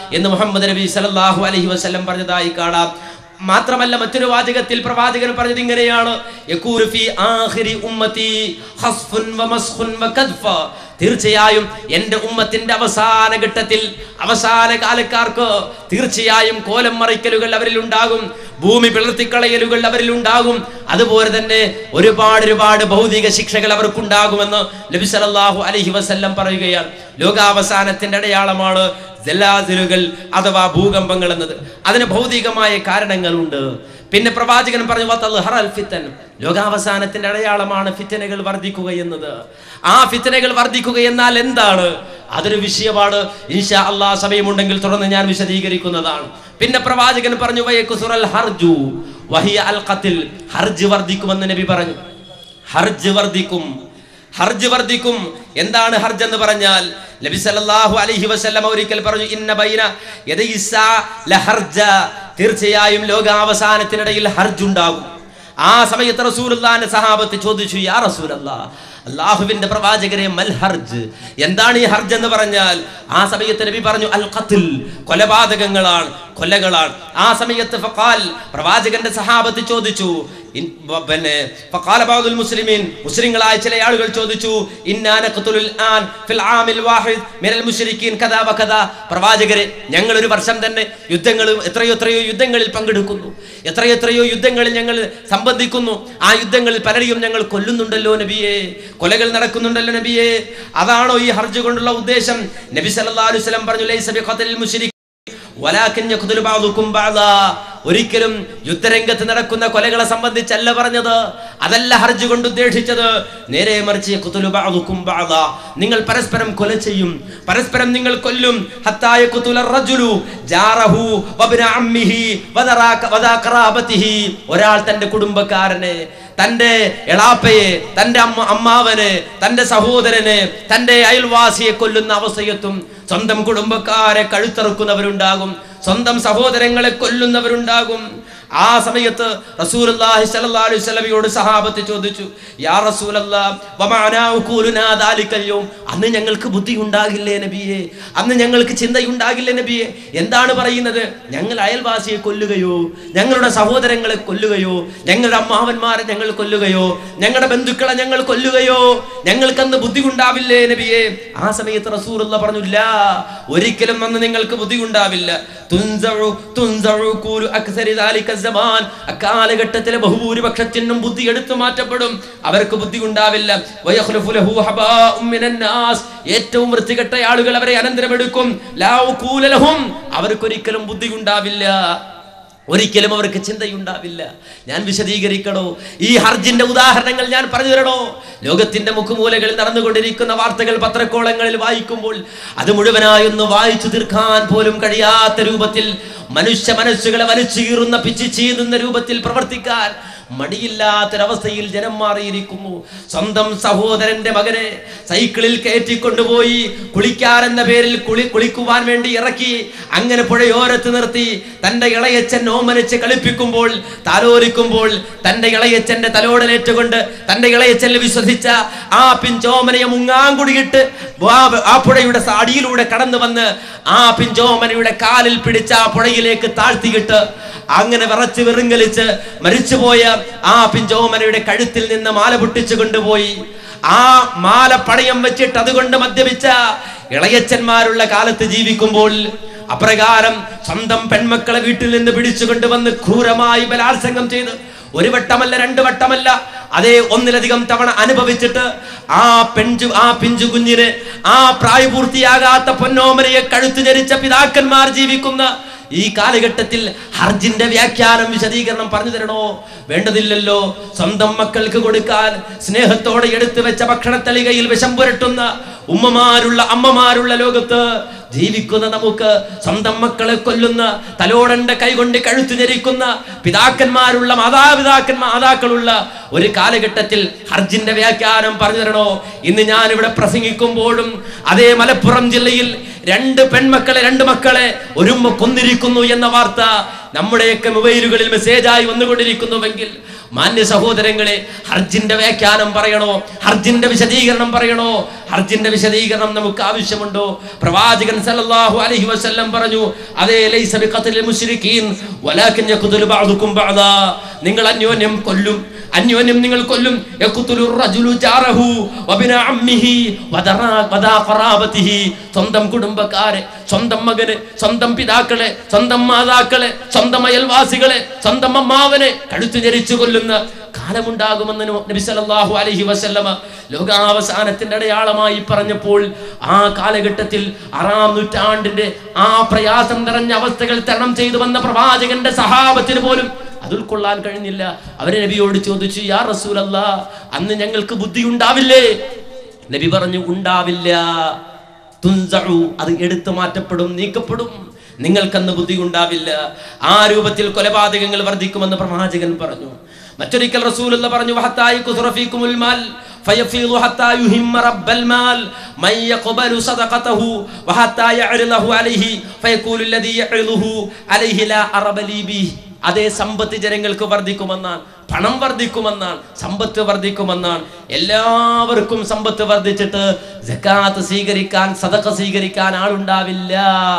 എന്ന് മുഹമ്മദ് നബി സല്ലല്ലാഹു അലൈഹി വസല്ലം പറഞ്ഞതായി കാണാം മാത്രമല്ല മറ്റൊരു വാചകത്തിൽ പ്രവാചകൻ പറഞ്ഞത് ഇങ്ങനെയാണ് യകൂരു ഫീ ആഖിരി ഉമ്മത്തി ഖസ്ഫുൻ വമസ്ഖുൻ വകദ്ഫ തീർച്ചയായും എൻ്റെ ഉമ്മത്തിന്റെ അവസാന ഘട്ടത്തിൽ അവസാന കാലക്കാർക്ക് തീർച്ചയായും കോലം മറിക്കലുകൾ അവരിൽ ഉണ്ടാകും ഭൂമി പിളർത്തിക്കളയലുകൾ അവരിൽ ഉണ്ടാകും അതുപോലെ തന്നെ ഒരുപാട് ഒരുപാട് ഭൗതിക ശിക്ഷകൾ അവർക്കുണ്ടാകുമെന്ന് നബി സല്ലല്ലാഹു അലൈഹി വസല്ലം പറയുകയാണ് ലോകാവസാനത്തിന്റെ അടയാളമാണ് ജലാസിലുകൾ അഥവാ ഭൂകമ്പങ്ങൾ എന്നത് അതിന് ഭൗതികമായ കാരണങ്ങളുണ്ട് പിന്നെ പ്രവാചകൻ പറഞ്ഞു "വതൽഹറൽ ഫിത്തൻ." ലോകാവസാനത്തിന്റെ അടയാളമാണ് ഫിത്തനകൾ വർദ്ധിക്കുക എന്നത് ആ ഫിത്തനകൾ വർദ്ധിക്കുക എന്നാൽ എന്താണ് അതൊരു വിഷയമാണ് ഇൻഷാ അള്ളാ സമയമുണ്ടെങ്കിൽ തുടർന്ന് ഞാൻ വിശദീകരിക്കുന്നതാണ് പിന്നെ പ്രവാചകൻ പറഞ്ഞു വയക്കുസുറൽ ഹർജു വഹിയ അൽ ഖത്തിൽ ഹർജ് വർദ്ധിക്കുമെന്ന് നബി പറഞ്ഞു ഹർജ് വർദ്ധിക്കും ഹർജ് വർദ്ധിക്കും എന്താണ് ഹർജ് എന്ന് പറഞ്ഞാൽ നബി സല്ലല്ലാഹു അലൈഹി വസല്ലം ഒരിക്കൽ പറഞ്ഞു ഇന്ന ബൈന യദൈസാ ലഹർജ തീർച്ചയായും ലോകാവസാനത്തിനിടയിൽ ഹർജ് ഉണ്ടാകും ആ സമയത്ത് റസൂലുള്ളാഹിന്റെ സഹാബത്ത് ചോദിച്ചു യാ റസൂലല്ലാ അള്ളാഹുവിന്റെ പ്രവാചകരെ മൽ ഹർജ് എന്താണ് ഈ ഹർജ് എന്ന് പറഞ്ഞാൽ ആ സമയത്ത് നബി പറഞ്ഞു അൽ ഖത്ൽ കൊലപാതകങ്ങളാണ് കൊലകളാണ് ആ സമയത്ത് ഫഖാൽ പ്രവാചകന്റെ സഹാബത്ത് ചോദിച്ചു ഇൻ- വ- പിന്നെ ഫഖാല ബഅദുൽ മുസ്ലിമീൻ മുസ്ലിങ്ങളായ ചില ആളുകൾ ചോദിച്ചു ഇന്നാ നഖ്തുലുൽ ആൻ ഫിൽ ആമിൽ വാഹിദ് മിനൽ മുശ്രിക്കീൻ കദാ വകദാ പ്രവാചകരെ ഞങ്ങൾ ഒരു വർഷം തന്നെ യുദ്ധങ്ങളും എത്രയോ എത്രയോ യുദ്ധങ്ങളിൽ പങ്കെടുക്കുന്നു എത്രയോ എത്രയോ യുദ്ധങ്ങളിൽ ഞങ്ങൾ സംബന്ധിക്കുന്നു ആ യുദ്ധങ്ങളിൽ പലരെയും ഞങ്ങൾ കൊല്ലുന്നുണ്ടല്ലോ നബിയെ കൊലകൾ നടക്കുന്നുണ്ടല്ലോ നബിയെ അതാണോ ഈ ഹർജ് കൊണ്ടുള്ള ഉദ്ദേശം നബി സല്ലല്ലാഹു അലൈഹി വസല്ലം പറഞ്ഞു ലൈസ ബിഖത്ലിൽ മുശ്രിക് വലാകിൻ യഖ്തുലു ബഅദുകും ബഅദാ ഒരിക്കലും യുദ്ധരംഗത്ത് നടക്കുന്ന കൊലകളെ സംബന്ധിച്ചല്ല പറഞ്ഞത് അതല്ല ഹർജ് കൊണ്ട് ഉദ്ദേശിച്ചത് നേരെ മറിച്ച് യഖ്തുലു ബഅദുകും ബഅദാ നിങ്ങൾ പരസ്പരം കൊല ചെയ്യും പരസ്പരം നിങ്ങൾ കൊല്ലും ഹത്താ യഖ്തുല റജുലു ജാറഹു വബ്ന അമ്മിഹി വദറാക വദാ ഖറാബതിഹി ഒരാൾ തന്റെ കുടുംബക്കാരനെ തന്റെ എളാപ്പയെ തന്റെ അമ്മ അമ്മാവന് തന്റെ സഹോദരന് തന്റെ അയൽവാസിയെ കൊല്ലുന്ന അവസ്ഥയെത്തും സ്വന്തം കുടുംബക്കാരെ കഴുത്തറുക്കുന്നവരുണ്ടാകും സ്വന്തം സഹോദരങ്ങളെ കൊല്ലുന്നവരുണ്ടാകും ആ സമയത്ത് റസൂലുള്ളാഹി സ്വല്ലല്ലാഹു അലൈഹി വസല്ലമയോട് സഹാബത്ത് ചോദിച്ചു യാ റസൂലല്ലാഹ് വമഅനാ ഉഖൂലുനാ ദാലിക്കൽ യൗം അന്ന് ഞങ്ങൾക്ക് ബുദ്ധി ഉണ്ടാകില്ലേ നബിയെ അന്ന് ഞങ്ങൾക്ക് ചിന്തയുണ്ടാകില്ലേ നബിയെ എന്താണ് പറയുന്നത് ഞങ്ങൾ അയൽവാസിയെ കൊല്ലുകയോ ഞങ്ങളുടെ സഹോദരങ്ങളെ കൊല്ലുകയോ ഞങ്ങളുടെ അമ്മാവന്മാരെ ഞങ്ങൾ കൊല്ലുകയോ ഞങ്ങളുടെ ബന്ധുക്കളെ ഞങ്ങൾ കൊല്ലുകയോ ഞങ്ങൾക്കന്ന് ബുദ്ധി ഉണ്ടാവില്ലേ നബിയെ ആ സമയത്ത് റസൂലുള്ള പറഞ്ഞു "ലാ, ഒരിക്കലും അന്ന് നിങ്ങൾക്ക് ബുദ്ധി ഉണ്ടാവില്ല തുൻസഉ തുൻസഉ കൂലു അക്സരി ദാലിക സമാൻ അക്കാലഘട്ടത്തിലെ ബഹുഭൂരിപക്ഷത്തിനും ബുദ്ധി എടുത്തു മാറ്റപ്പെടും അവർക്ക് ബുദ്ധി ഉണ്ടാവില്ല വയഖ്ലുഫു ലഹു ഹബാഉം മിനൻ നാസ് ഏറ്റവും വൃത്തികെട്ട ആളുകൾ അവരെ അനന്തരമെടുക്കും ലാ ഉഖൂല ലഹും അവർക്കൊരിക്കലും ബുദ്ധി ഉണ്ടാവില്ല ഒരിക്കലും അവർക്ക് ചിന്തയുണ്ടാവില്ല ഞാൻ വിശദീകരിക്കണോ ഈ ഹർജിന്റെ ഉദാഹരണങ്ങൾ ഞാൻ പറഞ്ഞു തരണോ ലോകത്തിന്റെ മുഖമൂലകളിൽ നടന്നുകൊണ്ടിരിക്കുന്ന വാർത്തകൾ പത്രക്കോളങ്ങളിൽ വായിക്കുമ്പോൾ അത് മുഴുവനായൊന്ന് വായിച്ചു തീർക്കാൻ പോലും കഴിയാത്ത രൂപത്തിൽ മനുഷ്യ മനസ്സുകളെ വലിച്ചു കീറുന്ന പിച്ചു ചീതുന്ന രൂപത്തിൽ പ്രവർത്തിക്കാൻ മടിയില്ലാത്തൊരവസ്ഥയിൽ ജനം മാറിയിരിക്കുന്നു സ്വന്തം സഹോദരന്റെ മകനെ സൈക്കിളിൽ കയറ്റിക്കൊണ്ടുപോയി കുളിക്കാൻ എന്ന പേരിൽ കുളി കുളിക്കുവാൻ വേണ്ടി ഇറക്കി അങ്ങനെ പുഴയോരത്ത് നിർത്തി തന്റെ ഇളയച്ചൻ ഓമനിച്ച് കളിപ്പിക്കുമ്പോൾ താലോലിക്കുമ്പോൾ തന്റെ ഇളയച്ചന്റെ തലോടലേറ്റുകൊണ്ട് തന്റെ ഇളയച്ചനിൽ വിശ്വസിച്ച ആ പിഞ്ചോമനയെ മുങ്ങാങ്കുടിയിട്ട് ആ- ആ പുഴയുടെ സ- അടിയിലൂടെ കടന്നു വന്ന് ആ പിഞ്ചോമനയുടെ കാലിൽ പിടിച്ച ആ പുഴയിലേക്ക് താഴ്ത്തിയിട്ട് അങ്ങനെ വിറച്ച് വെറുങ്കലിച്ച് മരിച്ചുപോയ ആ പിഞ്ചോമനയുടെ കഴുത്തിൽ നിന്ന് മാല പൊട്ടിച്ചു കൊണ്ടുപോയി ആ മാല പണയം വെച്ചിട്ട് അതുകൊണ്ട് മദ്യപിച്ച ഇളയച്ചന്മാരുള്ള കാലത്ത് ജീവിക്കുമ്പോൾ അപ്രകാരം സ്വന്തം പെൺമക്കളെ വീട്ടിൽ നിന്ന് പിടിച്ചുകൊണ്ടുവന്ന് ക്രൂരമായി ബലാത്സംഗം ചെയ്ത് ഒരു വട്ടമല്ല രണ്ട് വട്ടമല്ല അതേ ഒന്നിലധികം തവണ അനുഭവിച്ചിട്ട് ആ പെഞ്ചു ആ പിഞ്ചു കുഞ്ഞിന് ആ പ്രായപൂർത്തിയാകാത്ത പൊന്നോമനയെ കഴുത്തു ജരിച്ച പിതാക്കന്മാർ ജീവിക്കുന്ന ഈ കാലഘട്ടത്തിൽ ഹർജിന്റെ വ്യാഖ്യാനം വിശദീകരണം പറഞ്ഞു തരണോ വേണ്ടതില്ലല്ലോ സ്വന്തം മക്കൾക്ക് കൊടുക്കാൻ സ്നേഹത്തോടെ എടുത്തു വെച്ച ഭക്ഷണത്തളികയിൽ വിഷം പുരട്ടുന്ന ഉമ്മമാരുള്ള അമ്മമാരുള്ള ലോകത്ത് ജീവിക്കുന്ന നമുക്ക് സ്വന്തം മക്കളെ കൊല്ലുന്ന തലോടന്റെ കൈകൊണ്ട് കഴുത്തു ഞെരിക്കുന്ന പിതാക്കന്മാരുള്ള മാതാപിതാക്കന്മാർ മാതാക്കളുള്ള ഒരു കാലഘട്ടത്തിൽ ഹർജിന്റെ വ്യാഖ്യാനം പറഞ്ഞു തരണോ ഇന്ന് ഞാൻ ഇവിടെ പ്രസംഗിക്കുമ്പോഴും അതേ മലപ്പുറം ജില്ലയിൽ രണ്ട് പെൺമക്കളെ രണ്ട് മക്കളെ ഒരുമ്മ കൊന്നിരിക്കുന്നു എന്ന വാർത്ത നമ്മുടെയൊക്കെ മൊബൈലുകളിൽ മെസ്സേജായി വന്നുകൊണ്ടിരിക്കുന്നുവെങ്കിൽ മാന്യ സഹോദരങ്ങളെ ഹർജിന്റെ വ്യാഖ്യാനം പറയണോ ഹർജിന്റെ വിശദീകരണം പറയണോ ഹർജിന്റെ വിശദീകരണം നമുക്ക് ആവശ്യമുണ്ടോ പ്രവാചകൻ സല്ലല്ലാഹു അലൈഹി വസല്ലം പറഞ്ഞു അതേ ലൈസ ബിഖത്ലിൽ മുശ്രിക്കീൻ വലാകിൻ യഖ്തുലു ബഅദുകും ബഅദാ നിങ്ങൾ അന്യോന്യം കൊല്ലും അന്യോന്യം നിങ്ങൾ കൊല്ലും യഖ്തുലു റജുലു ജാറഹു വബിന അമ്മിഹി വദറാ വദാ ഖറാബതിഹി സ്വന്തം കുടുംബക്കാരെ സ്വന്തം മകനെ സ്വന്തം പിതാക്കളെ സ്വന്തം മാതാക്കളെ സ്വന്തം അയൽവാസികളെ സ്വന്തം അമ്മാവനെ കഴുത്തു ഞെരിച്ചു കൊല്ലുന്ന കാലമുണ്ടാകുമെന്ന് നബി സല്ലല്ലാഹു അലൈഹി വസല്ലമ ലോകാവസാനത്തിന്റെ അടയാളമായി പറഞ്ഞപ്പോൾ ആ കാലഘട്ടത്തിൽ ആറാം നൂറ്റാണ്ടിന്റെ ആ പ്രയാസം നിറഞ്ഞ അവസ്ഥകൾ തരണം ചെയ്തു വന്ന പ്രവാചകന്റെ സഹാബത്തിന് പോലും അത് ഉൾക്കൊള്ളാൻ കഴിഞ്ഞില്ല അവരെ നബിയോട് ചോദിച്ചു യാ റസൂലല്ലാ അന്ന് ഞങ്ങൾക്ക് ബുദ്ധി ഉണ്ടാവില്ലേ നബി പറഞ്ഞു ഉണ്ടാവില്ല തുൻസഉ അത് എടുത്തു മാറ്റപ്പെടും നീക്കപ്പെടും നിങ്ങൾക്കന്ന് ബുദ്ധി ഉണ്ടാവില്ല ആ രൂപത്തിൽ കൊലപാതകങ്ങൾ വർദ്ധിക്കുമെന്ന് പ്രവാചകൻ പറഞ്ഞു മറ്റൊരിക്കൽ റസൂലുള്ള പറഞ്ഞു വഹത്തായി കുസുറഫീക്കുമുൽ മാൽ فيفيض حتى يهم رب المال من يقبل صدقته وحتى يعرضه عليه فيقول الذي يعرضه عليه لا أرب لي به അതേ സമ്പത്ത് ജനങ്ങൾക്ക് വർദ്ധിക്കുമെന്നാണ് പണം വർദ്ധിക്കുമെന്നാണ് സമ്പത്ത് വർദ്ധിക്കുമെന്നാണ് എല്ലാവർക്കും സമ്പത്ത് വർദ്ധിച്ചിട്ട് ജക്കാത്ത് സ്വീകരിക്കാൻ സദക്ക സ്വീകരിക്കാൻ ആളുണ്ടാവില്ല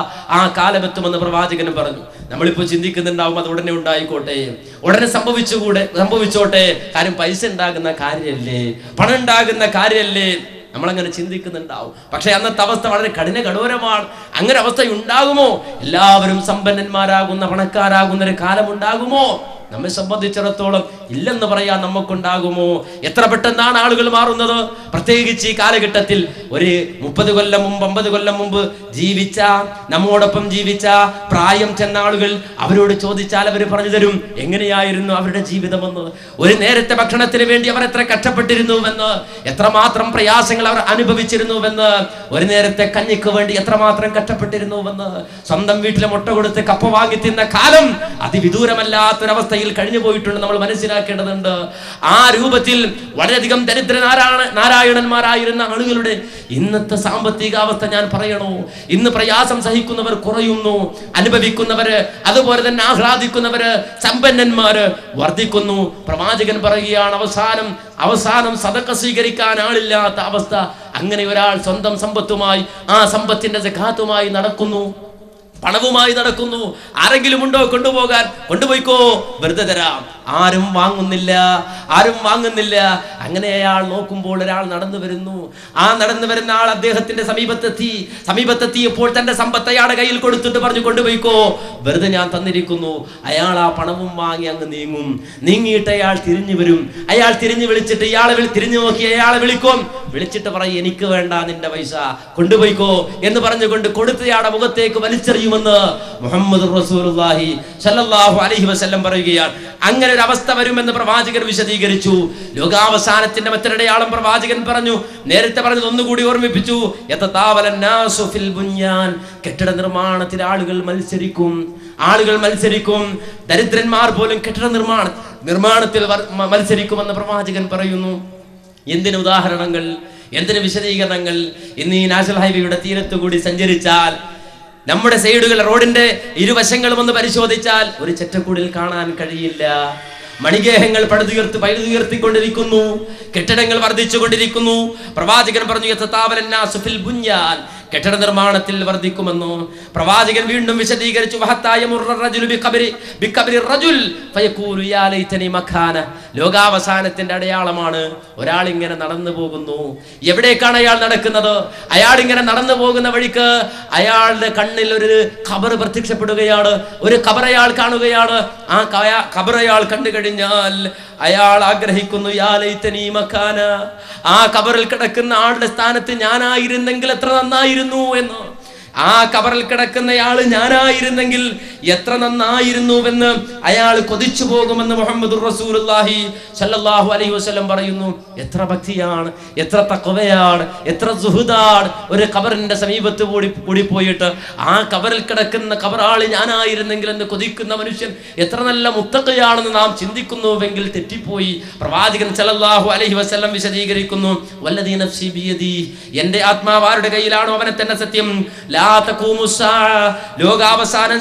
ആ കാലമെത്തുമെന്ന് പ്രവാചകൻ പറഞ്ഞു നമ്മളിപ്പോ ചിന്തിക്കുന്നുണ്ടാവും അത് ഉടനെ ഉണ്ടായിക്കോട്ടെ ഉടനെ സംഭവിച്ചുകൂടെ സംഭവിച്ചോട്ടെ കാര്യം പൈസ ഉണ്ടാകുന്ന കാര്യമല്ലേ പണം ഉണ്ടാകുന്ന കാര്യമല്ലേ നമ്മളങ്ങനെ ചിന്തിക്കുന്നുണ്ടാവും പക്ഷെ അന്നത്തെ അവസ്ഥ വളരെ കഠിന കഠോരമാണ് അങ്ങനെ അവസ്ഥ ഉണ്ടാകുമോ എല്ലാവരും സമ്പന്നന്മാരാകുന്ന പണക്കാരാകുന്ന ഒരു കാലം ഉണ്ടാകുമോ നമ്മെ സംബന്ധിച്ചിടത്തോളം ഇല്ലെന്ന് പറയാൻ നമുക്കുണ്ടാകുമോ എത്ര പെട്ടെന്നാണ് ആളുകൾ മാറുന്നത് പ്രത്യേകിച്ച് ഈ കാലഘട്ടത്തിൽ ഒരു മുപ്പത് കൊല്ലം മുമ്പ് അമ്പത് കൊല്ലം മുമ്പ് ജീവിച്ച നമ്മോടൊപ്പം ജീവിച്ച പ്രായം ചെന്ന ആളുകൾ അവരോട് ചോദിച്ചാൽ അവർ പറഞ്ഞു തരും എങ്ങനെയായിരുന്നു അവരുടെ ജീവിതമെന്ന് ഒരു നേരത്തെ ഭക്ഷണത്തിന് വേണ്ടി അവർ എത്ര കഷ്ടപ്പെട്ടിരുന്നുവെന്ന് എത്രമാത്രം പ്രയാസങ്ങൾ അവർ അനുഭവിച്ചിരുന്നുവെന്ന് ഒരു നേരത്തെ കഞ്ഞിക്ക് വേണ്ടി എത്രമാത്രം കഷ്ടപ്പെട്ടിരുന്നുവെന്ന് സ്വന്തം വീട്ടിലെ മുട്ട കൊടുത്ത് കപ്പ വാങ്ങി തിന്ന കാലം അതിവിദൂരമല്ലാത്തൊരവസ്ഥയിൽ കഴിഞ്ഞു പോയിട്ടുണ്ട് നമ്മൾ മനസ്സിലാക്കേണ്ടതുണ്ട് ആ രൂപത്തിൽ വളരെയധികം ദരിദ്ര നാരായണ നാരായണന്മാരായിരുന്ന ആളുകളുടെ ഇന്നത്തെ സാമ്പത്തിക അവസ്ഥ ഞാൻ പറയണോ ഇന്ന് പ്രയാസം സഹിക്കുന്നവർ കുറയുന്നു അനുഭവിക്കുന്നവര് അതുപോലെ തന്നെ ആഹ്ലാദിക്കുന്നവര് സമ്പന്നന്മാര് വർദ്ധിക്കുന്നു പ്രവാചകൻ പറയുകയാണ് അവസാനം അവസാനം സതക്ക സ്വീകരിക്കാൻ ആളില്ലാത്ത അവസ്ഥ അങ്ങനെ ഒരാൾ സ്വന്തം സമ്പത്തുമായി ആ സമ്പത്തിന്റെ ജക്കാത്തുമായി നടക്കുന്നു പണവുമായി നടക്കുന്നു ആരെങ്കിലും ഉണ്ടോ കൊണ്ടുപോകാൻ കൊണ്ടുപോയിക്കോ വെറുതെ തരാം ആരും വാങ്ങുന്നില്ല ആരും വാങ്ങുന്നില്ല അങ്ങനെ അയാൾ നോക്കുമ്പോൾ ഒരാൾ നടന്നു വരുന്നു ആ നടന്നു വരുന്ന ആൾ അദ്ദേഹത്തിന്റെ സമീപത്തെത്തി സമീപത്തെത്തിയപ്പോൾ തന്റെ സമ്പത്ത് അയാളുടെ കയ്യിൽ കൊടുത്തിട്ട് പറഞ്ഞു കൊണ്ടുപോയിക്കോ വെറുതെ ഞാൻ തന്നിരിക്കുന്നു അയാൾ ആ പണവും വാങ്ങി അങ്ങ് നീങ്ങും നീങ്ങിയിട്ട് അയാൾ തിരിഞ്ഞു വരും അയാൾ തിരിഞ്ഞു വിളിച്ചിട്ട് ഇയാളെ വിളി തിരിഞ്ഞു നോക്കി അയാളെ വിളിക്കും വിളിച്ചിട്ട് പറയും എനിക്ക് വേണ്ട നിന്റെ പൈസ കൊണ്ടുപോയിക്കോ എന്ന് പറഞ്ഞുകൊണ്ട് കൊടുത്തയാളുടെ മുഖത്തേക്ക് വലിച്ചെറിയുമെന്ന് മുഹമ്മദ് റസൂലുള്ളാഹി സല്ലല്ലാഹു അലൈഹി വസല്ലം പറയുകയാണ് അങ്ങനെ ഒരു അവസ്ഥ വരുമെന്ന് പ്രവാചകൻ വിശദീകരിച്ചു ലോകാവസാനത്തിന്റെ മറ്റൊരടയാളം പ്രവാചകൻ പറഞ്ഞു നേരത്തെ പറഞ്ഞത് ഒന്നുകൂടി ഓർമ്മിപ്പിച്ചു യതതാവലന്നാസു ഫിൽ ബുൻയാൻ കെട്ടിട നിർമ്മാണത്തിൽ ആളുകൾ മത്സരിക്കും ആളുകൾ മത്സരിക്കും ദരിദ്രന്മാർ പോലും കെട്ടിട നിർമ്മാണ നിർമ്മാണത്തിൽ വർ- മ- മത്സരിക്കുമെന്ന് പ്രവാചകൻ പറയുന്നു എന്തിന് ഉദാഹരണങ്ങൾ എന്തിന് വിശദീകരണങ്ങൾ ഇന്ന് ഈ നാഷണൽ ഹൈവേയുടെ തീരത്തു കൂടി സഞ്ചരിച്ചാൽ നമ്മുടെ സൈഡുകൾ റോഡിന്റെ ഇരുവശങ്ങളും ഒന്ന് പരിശോധിച്ചാൽ ഒരു ചെറ്റക്കൂടിൽ കാണാൻ കഴിയില്ല മണിഗേഹങ്ങൾ പടുതുയർത്തി പഴുതുയർത്തിക്കൊണ്ടിരിക്കുന്നു കെട്ടിടങ്ങൾ വർദ്ധിച്ചുകൊണ്ടിരിക്കുന്നു പ്രവാചകൻ പറഞ്ഞു "യതതാവലന്നാസു ഫിൽ ബുൻയാൻ." കെട്ടിട നിർമ്മാണത്തിൽ വർദ്ധിക്കുമെന്നു പ്രവാചകൻ വീണ്ടും വിശദീകരിച്ചു "വഹത്തായ മുർറ റജുലു ബിഖബരി- ബിഖബരി റജുൽ ഫയഖൂലു യാ ലൈതനി മഖാന." ലോകാവസാനത്തിന്റെ അടയാളമാണ് ഒരാൾ ഇങ്ങനെ നടന്നു പോകുന്നു എവിടേക്കാണ് അയാൾ നടക്കുന്നത് അയാൾ ഇങ്ങനെ നടന്നു പോകുന്ന വഴിക്ക് അയാളുടെ കണ്ണിൽ ഒരു ഖബർ പ്രത്യക്ഷപ്പെടുകയാണ് ഒരു ഖബർ അയാൾ കാണുകയാണ് ആ കയ- ഖബർ അയാൾ കണ്ടു കഴിഞ്ഞാൽ അയാൾ ആഗ്രഹിക്കുന്നു യാ ലൈതനി മഖാന ആ ഖബറിൽ കിടക്കുന്ന ആളുടെ സ്ഥാനത്ത് ഞാനായിരുന്നെങ്കിൽ എത്ര നന്നായിരുന്നു എന്ന് ആ കബറിൽ കിടക്കുന്നയാള് ഞാനായിരുന്നെങ്കിൽ എത്ര നന്നായിരുന്നുവെന്ന് അയാൾ കൊതിച്ചു പോകുമെന്ന് മുഹമ്മദ് റസൂലുള്ളാഹി സല്ലല്ലാഹു അലൈഹി വസല്ലം പറയുന്നു എത്ര ഭക്തിയാണ് എത്ര തക്കവയാണ് എത്ര സുഹൃതാണ് ഒരു കബറിന്റെ സമീപത്ത് കൂടി കൂടി പോയിട്ട് ആ കബറിൽ കിടക്കുന്ന കബറാള് ഞാനായിരുന്നെങ്കിൽ എന്ന് കൊതിക്കുന്ന മനുഷ്യൻ എത്ര നല്ല മുത്തക്കയാണെന്ന് നാം ചിന്തിക്കുന്നുവെങ്കിൽ തെറ്റിപ്പോയി പ്രവാചകൻ സല്ലല്ലാഹു അലൈഹി വസല്ലം വിശദീകരിക്കുന്നു വല്ലദീ നഫ്സി ബിയദി എന്റെ ആത്മാവ് ആരുടെ കയ്യിലാണോ അവനെ തന്നെ സത്യം ലാ തഖൂമു സ്സാഅ. ലോകാവസാനം സംഭവിക്കും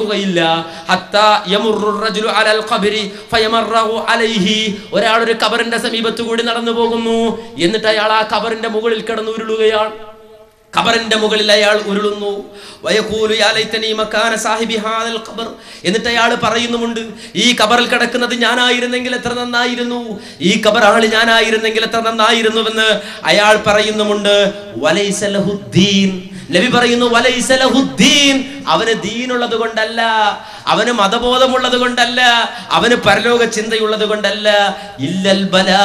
അവസാനിക്കുകയില്ല ഹത്താ യമുറു റജുലു അലൽ ഖബരി ഫയമറഹു അലൈഹി ഒരാൾ ഒരു കബറിന്റെ സമീപത്ത് കൂടി നടന്നു പോകുന്നു എന്നിട്ട് അയാൾ ആ കബറിന്റെ മുകളിൽ കിടന്ന് ഉരുളുകയാണ് ഖബറിന്റെ മുകളിൽ അയാൾ ഉരുളുന്നു വയഖൂലു യാ ലൈതനി മക്കാന സാഹിബി ഹാദൽ ഖബർ എന്നിട്ട് അയാൾ പറയുന്നുമുണ്ട് ഈ ഖബറിൽ കിടക്കുന്നത് ഞാനായിരുന്നെങ്കിൽ എത്ര നന്നായിരുന്നു ഈ ഖബർ ആള് ഞാനായിരുന്നെങ്കിൽ എത്ര നന്നായിരുന്നുവെന്ന് അയാൾ പറയുന്നുമുണ്ട് വലൈസ ലഹുദ്ദീൻ നബി പറയുന്നു വലൈസ ലഹുദ്ദീൻ അവന് ദീനുള്ളത് കൊണ്ടല്ല അവന് മതബോധമുള്ളത് കൊണ്ടല്ല അവന് പരലോക ചിന്തയുള്ളത് കൊണ്ടല്ല ഇല്ലൽ ബലാ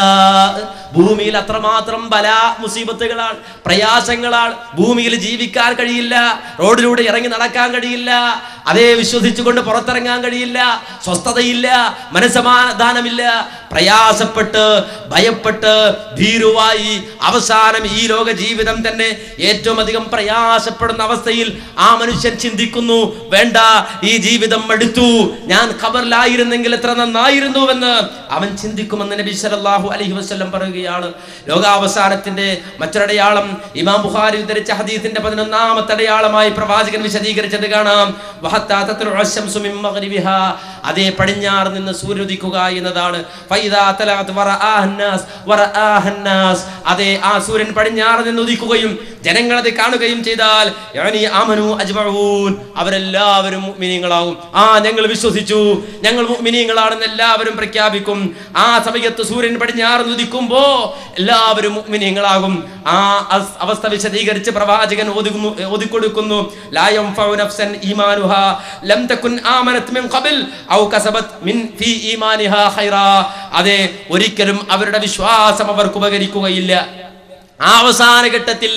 ഭൂമിയിൽ അത്രമാത്രം ബലാ മുസീബത്തുകളാണ് പ്രയാസങ്ങളാണ് ഭൂമിയിൽ ജീവിക്കാൻ കഴിയില്ല റോഡിലൂടെ ഇറങ്ങി നടക്കാൻ കഴിയില്ല അതേ വിശ്വസിച്ചുകൊണ്ട് പുറത്തിറങ്ങാൻ കഴിയില്ല സ്വസ്ഥതയില്ല മനസ്സമാധാനമില്ല പ്രയാസപ്പെട്ട് ഭയപ്പെട്ട് ഭീരുവായി അവസാനം ഈ ലോക ജീവിതം തന്നെ ഏറ്റവും അധികം പ്രയാസപ്പെടുന്ന അവസ്ഥയിൽ ആ മനുഷ്യൻ ചിന്തിക്കുന്നു വേണ്ട ഈ ജീവിതം മടുത്തു ഞാൻ ഖബറിലായിരുന്നെങ്കിൽ എത്ര നന്നായിരുന്നുവെന്ന് അവൻ ചിന്തിക്കുമെന്ന് നബി സല്ലല്ലാഹു അലൈഹി വസല്ലം പറയുകയാണ് ലോകാവസാനത്തിന്റെ മറ്റൊരടയാളം ഇമാം ബുഖാരി ഉദ്ധരിച്ച ഹദീസിന്റെ പതിനൊന്നാമത്തെ അടയാളമായി പ്രവാചകൻ വിശദീകരിച്ചത് കാണാം വഹത്താ തത്ലുഉ അശ്ശംസു മിൻ മഗ്രിബിഹാ അതേ പടിഞ്ഞാറ് നിന്ന് സൂര്യൻ ഉദിക്കുക എന്നതാണ് ഫൈദാ തലഅത് വറആഹന്നാസ് വറആഹന്നാസ് അതേ ആ സൂര്യൻ പടിഞ്ഞാറ് നിന്ന് ഉദിക്കുകയും ജനങ്ങൾ അത് കാണുകയും ചെയ്താൽ യഅനി ആമനു അജ്മഊൻ അവരെല്ലാവരും മുഅ്മിനീങ്ങളാവും ആ ഞങ്ങൾ വിശ്വസിച്ചു ഞങ്ങൾ മുഅ്മിനീങ്ങളാണെന്ന് എല്ലാവരും പ്രഖ്യാപിക്കും ആ സമയത്ത് സൂര്യൻ പടിഞ്ഞാറ് നിന്ന് ഉദിക്കുമ്പോ എല്ലാവരും മുഅ്മിനീങ്ങളാകും ആ അസ്- അവസ്ഥ വിശദീകരിച്ച് പ്രവാചകൻ ഓതുന്നു ഓതിക്കൊടുക്കുന്നു ലാ യൻഫഉ നഫ്സൻ ഈമാനുഹാ ലം തകുൻ ആമനത് മിൻ ഖബൽ ഔ കസബത് മിൻ ഫീ ഈമാനിഹാ ഖൈറാ അതെ ഒരിക്കലും അവരുടെ വിശ്വാസം അവർക്ക് ഉപകരിക്കുകയില്ല ആ അവസാന ഘട്ടത്തിൽ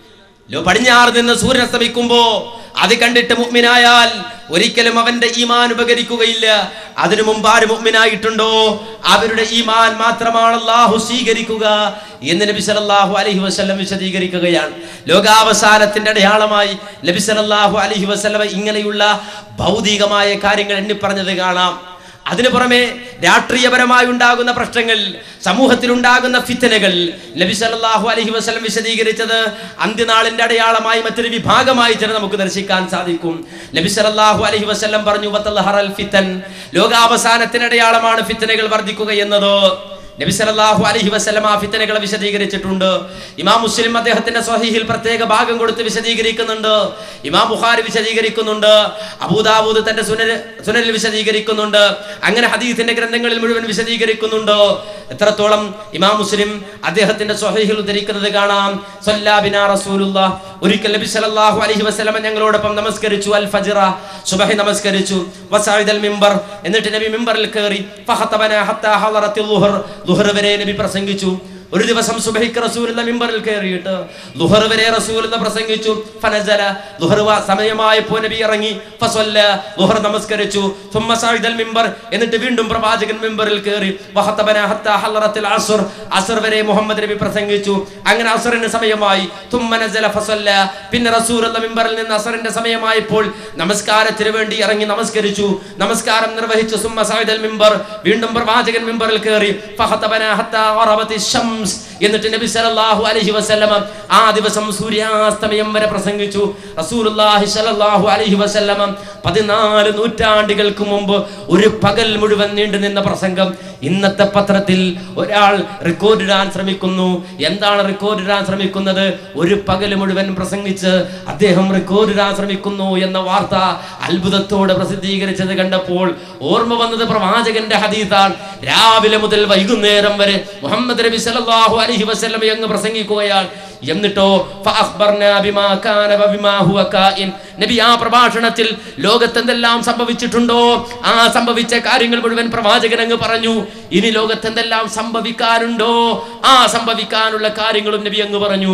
ലോ- പടിഞ്ഞാറ് നിന്ന് സൂര്യൻ അസ്തമിക്കുമ്പോ അത് കണ്ടിട്ട് മുഅ്മിനായാൽ ഒരിക്കലും അവന്റെ ഈമാൻ ഉപകരിക്കുകയില്ല അതിനു മുമ്പ് ആര് മുഅ്മിനായിട്ടുണ്ടോ അവരുടെ ഈമാൻ മാത്രമാണ് അള്ളാഹു സ്വീകരിക്കുക എന്ന് നബി സല്ലല്ലാഹു അലൈഹി വസല്ലം വിശദീകരിക്കുകയാണ് ലോകാവസാനത്തിന്റെ അടയാളമായി നബി സല്ലല്ലാഹു അലൈഹി വസല്ലം ഇങ്ങനെയുള്ള ഭൗതികമായ കാര്യങ്ങൾ എണ്ണി പറഞ്ഞത് കാണാം അതിനു പുറമെ രാഷ്ട്രീയപരമായി ഉണ്ടാകുന്ന പ്രശ്നങ്ങൾ സമൂഹത്തിൽ ഉണ്ടാകുന്ന ഫിത്തനകൾ നബി സല്ലല്ലാഹു അലൈഹി വസല്ലം വിശദീകരിച്ചത് അന്ത്യനാളിന്റെ അടയാളമായി മറ്റൊരു വിഭാഗമായി തന്നെ നമുക്ക് ദർശിക്കാൻ സാധിക്കും നബി സല്ലല്ലാഹു അലൈഹി വസല്ലം പറഞ്ഞു വത്തൽഹറൽ ഫിത്തൻ ലോകാവസാനത്തിന്റെ അടയാളമാണ് ഫിത്തനകൾ വർദ്ധിക്കുക എന്നത് നബി സല്ലല്ലാഹു അലൈഹി വസല്ലം ആ ഫിത്തനകളെ വിശദീകരിച്ചിട്ടുണ്ട് ഇമാം മുസ്ലിം അദ്ദേഹത്തിന്റെ സ്വഹീഹിൽ പ്രത്യേക ഭാഗം കൊടുത്ത് വിശദീകരിക്കുന്നുണ്ട് ഇമാം ബുഖാരി വിശദീകരിക്കുന്നുണ്ട് അബൂദാവൂദ് തന്റെ സുനൽ സുനലിൽ വിശദീകരിക്കുന്നുണ്ട് അങ്ങനെ ഹദീസിന്റെ ഗ്രന്ഥങ്ങളിൽ മുഴുവൻ വിശദീകരിക്കുന്നുണ്ട് എത്രത്തോളം ഇമാം മുസ്ലിം അദ്ദേഹത്തിന്റെ സ്വഹീഹിൽ ഉദ്ധരിക്കുന്നത് കാണാം സല്ലാ ബിനാ റസൂലുള്ളാഹ് ഒരിക്കൽ നബി സല്ലല്ലാഹു അലൈഹി വസല്ലം ഞങ്ങളോടൊപ്പം നമസ്കരിച്ചു അൽ ഫജ്റ സുബഹി നമസ്കരിച്ചു വസഅദൽ മിമ്പർ എന്നിട്ട് നബി മിമ്പറിൽ കയറി ഫഖതബന ഹത്താ ഹളറത്തിൽ ളുഹർ ളുഹർ വരെ നബി പ്രസംഗിച്ചു ഒരു ദിവസം സുബഹിക്ക് റസൂലുള്ള മിമ്പറിൽ കയറിയിട്ട് ളുഹർ വരെ റസൂലുള്ള പ്രസംഗിച്ചു ഫനസല ളുഹർ വ- സമയമായപ്പോൾ നബി ഇറങ്ങി ഫസല്ല ളുഹർ നമസ്കരിച്ചു സുമ്മ സഅദൽ മിമ്പർ എന്നിട്ട് വീണ്ടും പ്രവാചകൻ മിമ്പറിൽ കയറി വഖതബന ഹത്താ ഹളറത്തിൽ അസ്ർ അസ്ർ വരെ മുഹമ്മദ് നബി പ്രസംഗിച്ചു അങ്ങനെ അസ്റിന് സമയമായി തുമ്മ നസല ഫസല്ല പിന്നെ റസൂലുള്ള മിമ്പറിൽ നിന്ന് അസറിന്റെ സമയമായപ്പോൾ നമസ്കാരത്തിന് വേണ്ടി ഇറങ്ങി നമസ്കരിച്ചു നമസ്കാരം നിർവഹിച്ചു സുമ്മ സഅദൽ മിമ്പർ വീണ്ടും പ്രവാചകൻ മിമ്പറിൽ കയറി ഫഖതബന ഹത്താ ഖറബത്തി ശംസ് എന്നിട്ട് നബി സല്ലല്ലാഹു അലൈഹി വസല്ലമ ആ ദിവസം സൂര്യാസ്തമയം വരെ പ്രസംഗിച്ചു റസൂലുള്ളാഹി സ്വല്ലല്ലാഹു അലൈഹി വസല്ലമ പതിനാല് നൂറ്റാണ്ടുകൾക്ക് മുമ്പ് ഒരു പകൽ മുഴുവൻ നീണ്ടു നിന്ന പ്രസംഗം ഇന്നത്തെ പത്രത്തിൽ ഒരാൾ റെക്കോർഡ് ഇടാൻ ശ്രമിക്കുന്നു എന്താണ് റെക്കോർഡ് ഇടാൻ ശ്രമിക്കുന്നത് ഒരു പകൽ മുഴുവൻ പ്രസംഗിച്ച് അദ്ദേഹം റെക്കോർഡ് ഇടാൻ ശ്രമിക്കുന്നു എന്ന വാർത്ത അത്ഭുതത്തോടെ പ്രസിദ്ധീകരിച്ചത് കണ്ടപ്പോൾ ഓർമ്മ വന്നത് പ്രവാചകന്റെ ഹദീസാണ് രാവിലെ മുതൽ വൈകുന്നേരം വരെ മുഹമ്മദ് നബി സല്ലല്ലാഹു അലൈഹി വസല്ലം അങ്ങ് പ്രസംഗിക്കുകയാണ് എന്നിട്ടോ ഫഅഖ്ബർനാ ബിമാ കാന വബിമാ ഹുവ കായിൻ നബി ആ പ്രഭാഷണത്തിൽ ലോകത്ത് എന്തെല്ലാം സംഭവിച്ചിട്ടുണ്ടോ ആ സംഭവിച്ച കാര്യങ്ങൾ മുഴുവൻ പ്രവാചകൻ അങ്ങ് പറഞ്ഞു ഇനി ലോകത്ത് എന്തെല്ലാം സംഭവിക്കാനുണ്ടോ ആ സംഭവിക്കാനുള്ള കാര്യങ്ങളും നബി അങ്ങ് പറഞ്ഞു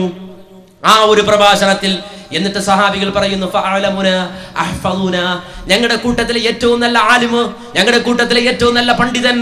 ആ ഒരു പ്രഭാഷണത്തിൽ എന്നിട്ട് സഹാബികൾ പറയുന്നു ഫഅലമുന അഹ്ഫദുന ഞങ്ങളുടെ കൂട്ടത്തിലെ ഏറ്റവും നല്ല ആലിമ് ഞങ്ങളുടെ കൂട്ടത്തിലെ ഏറ്റവും നല്ല പണ്ഡിതൻ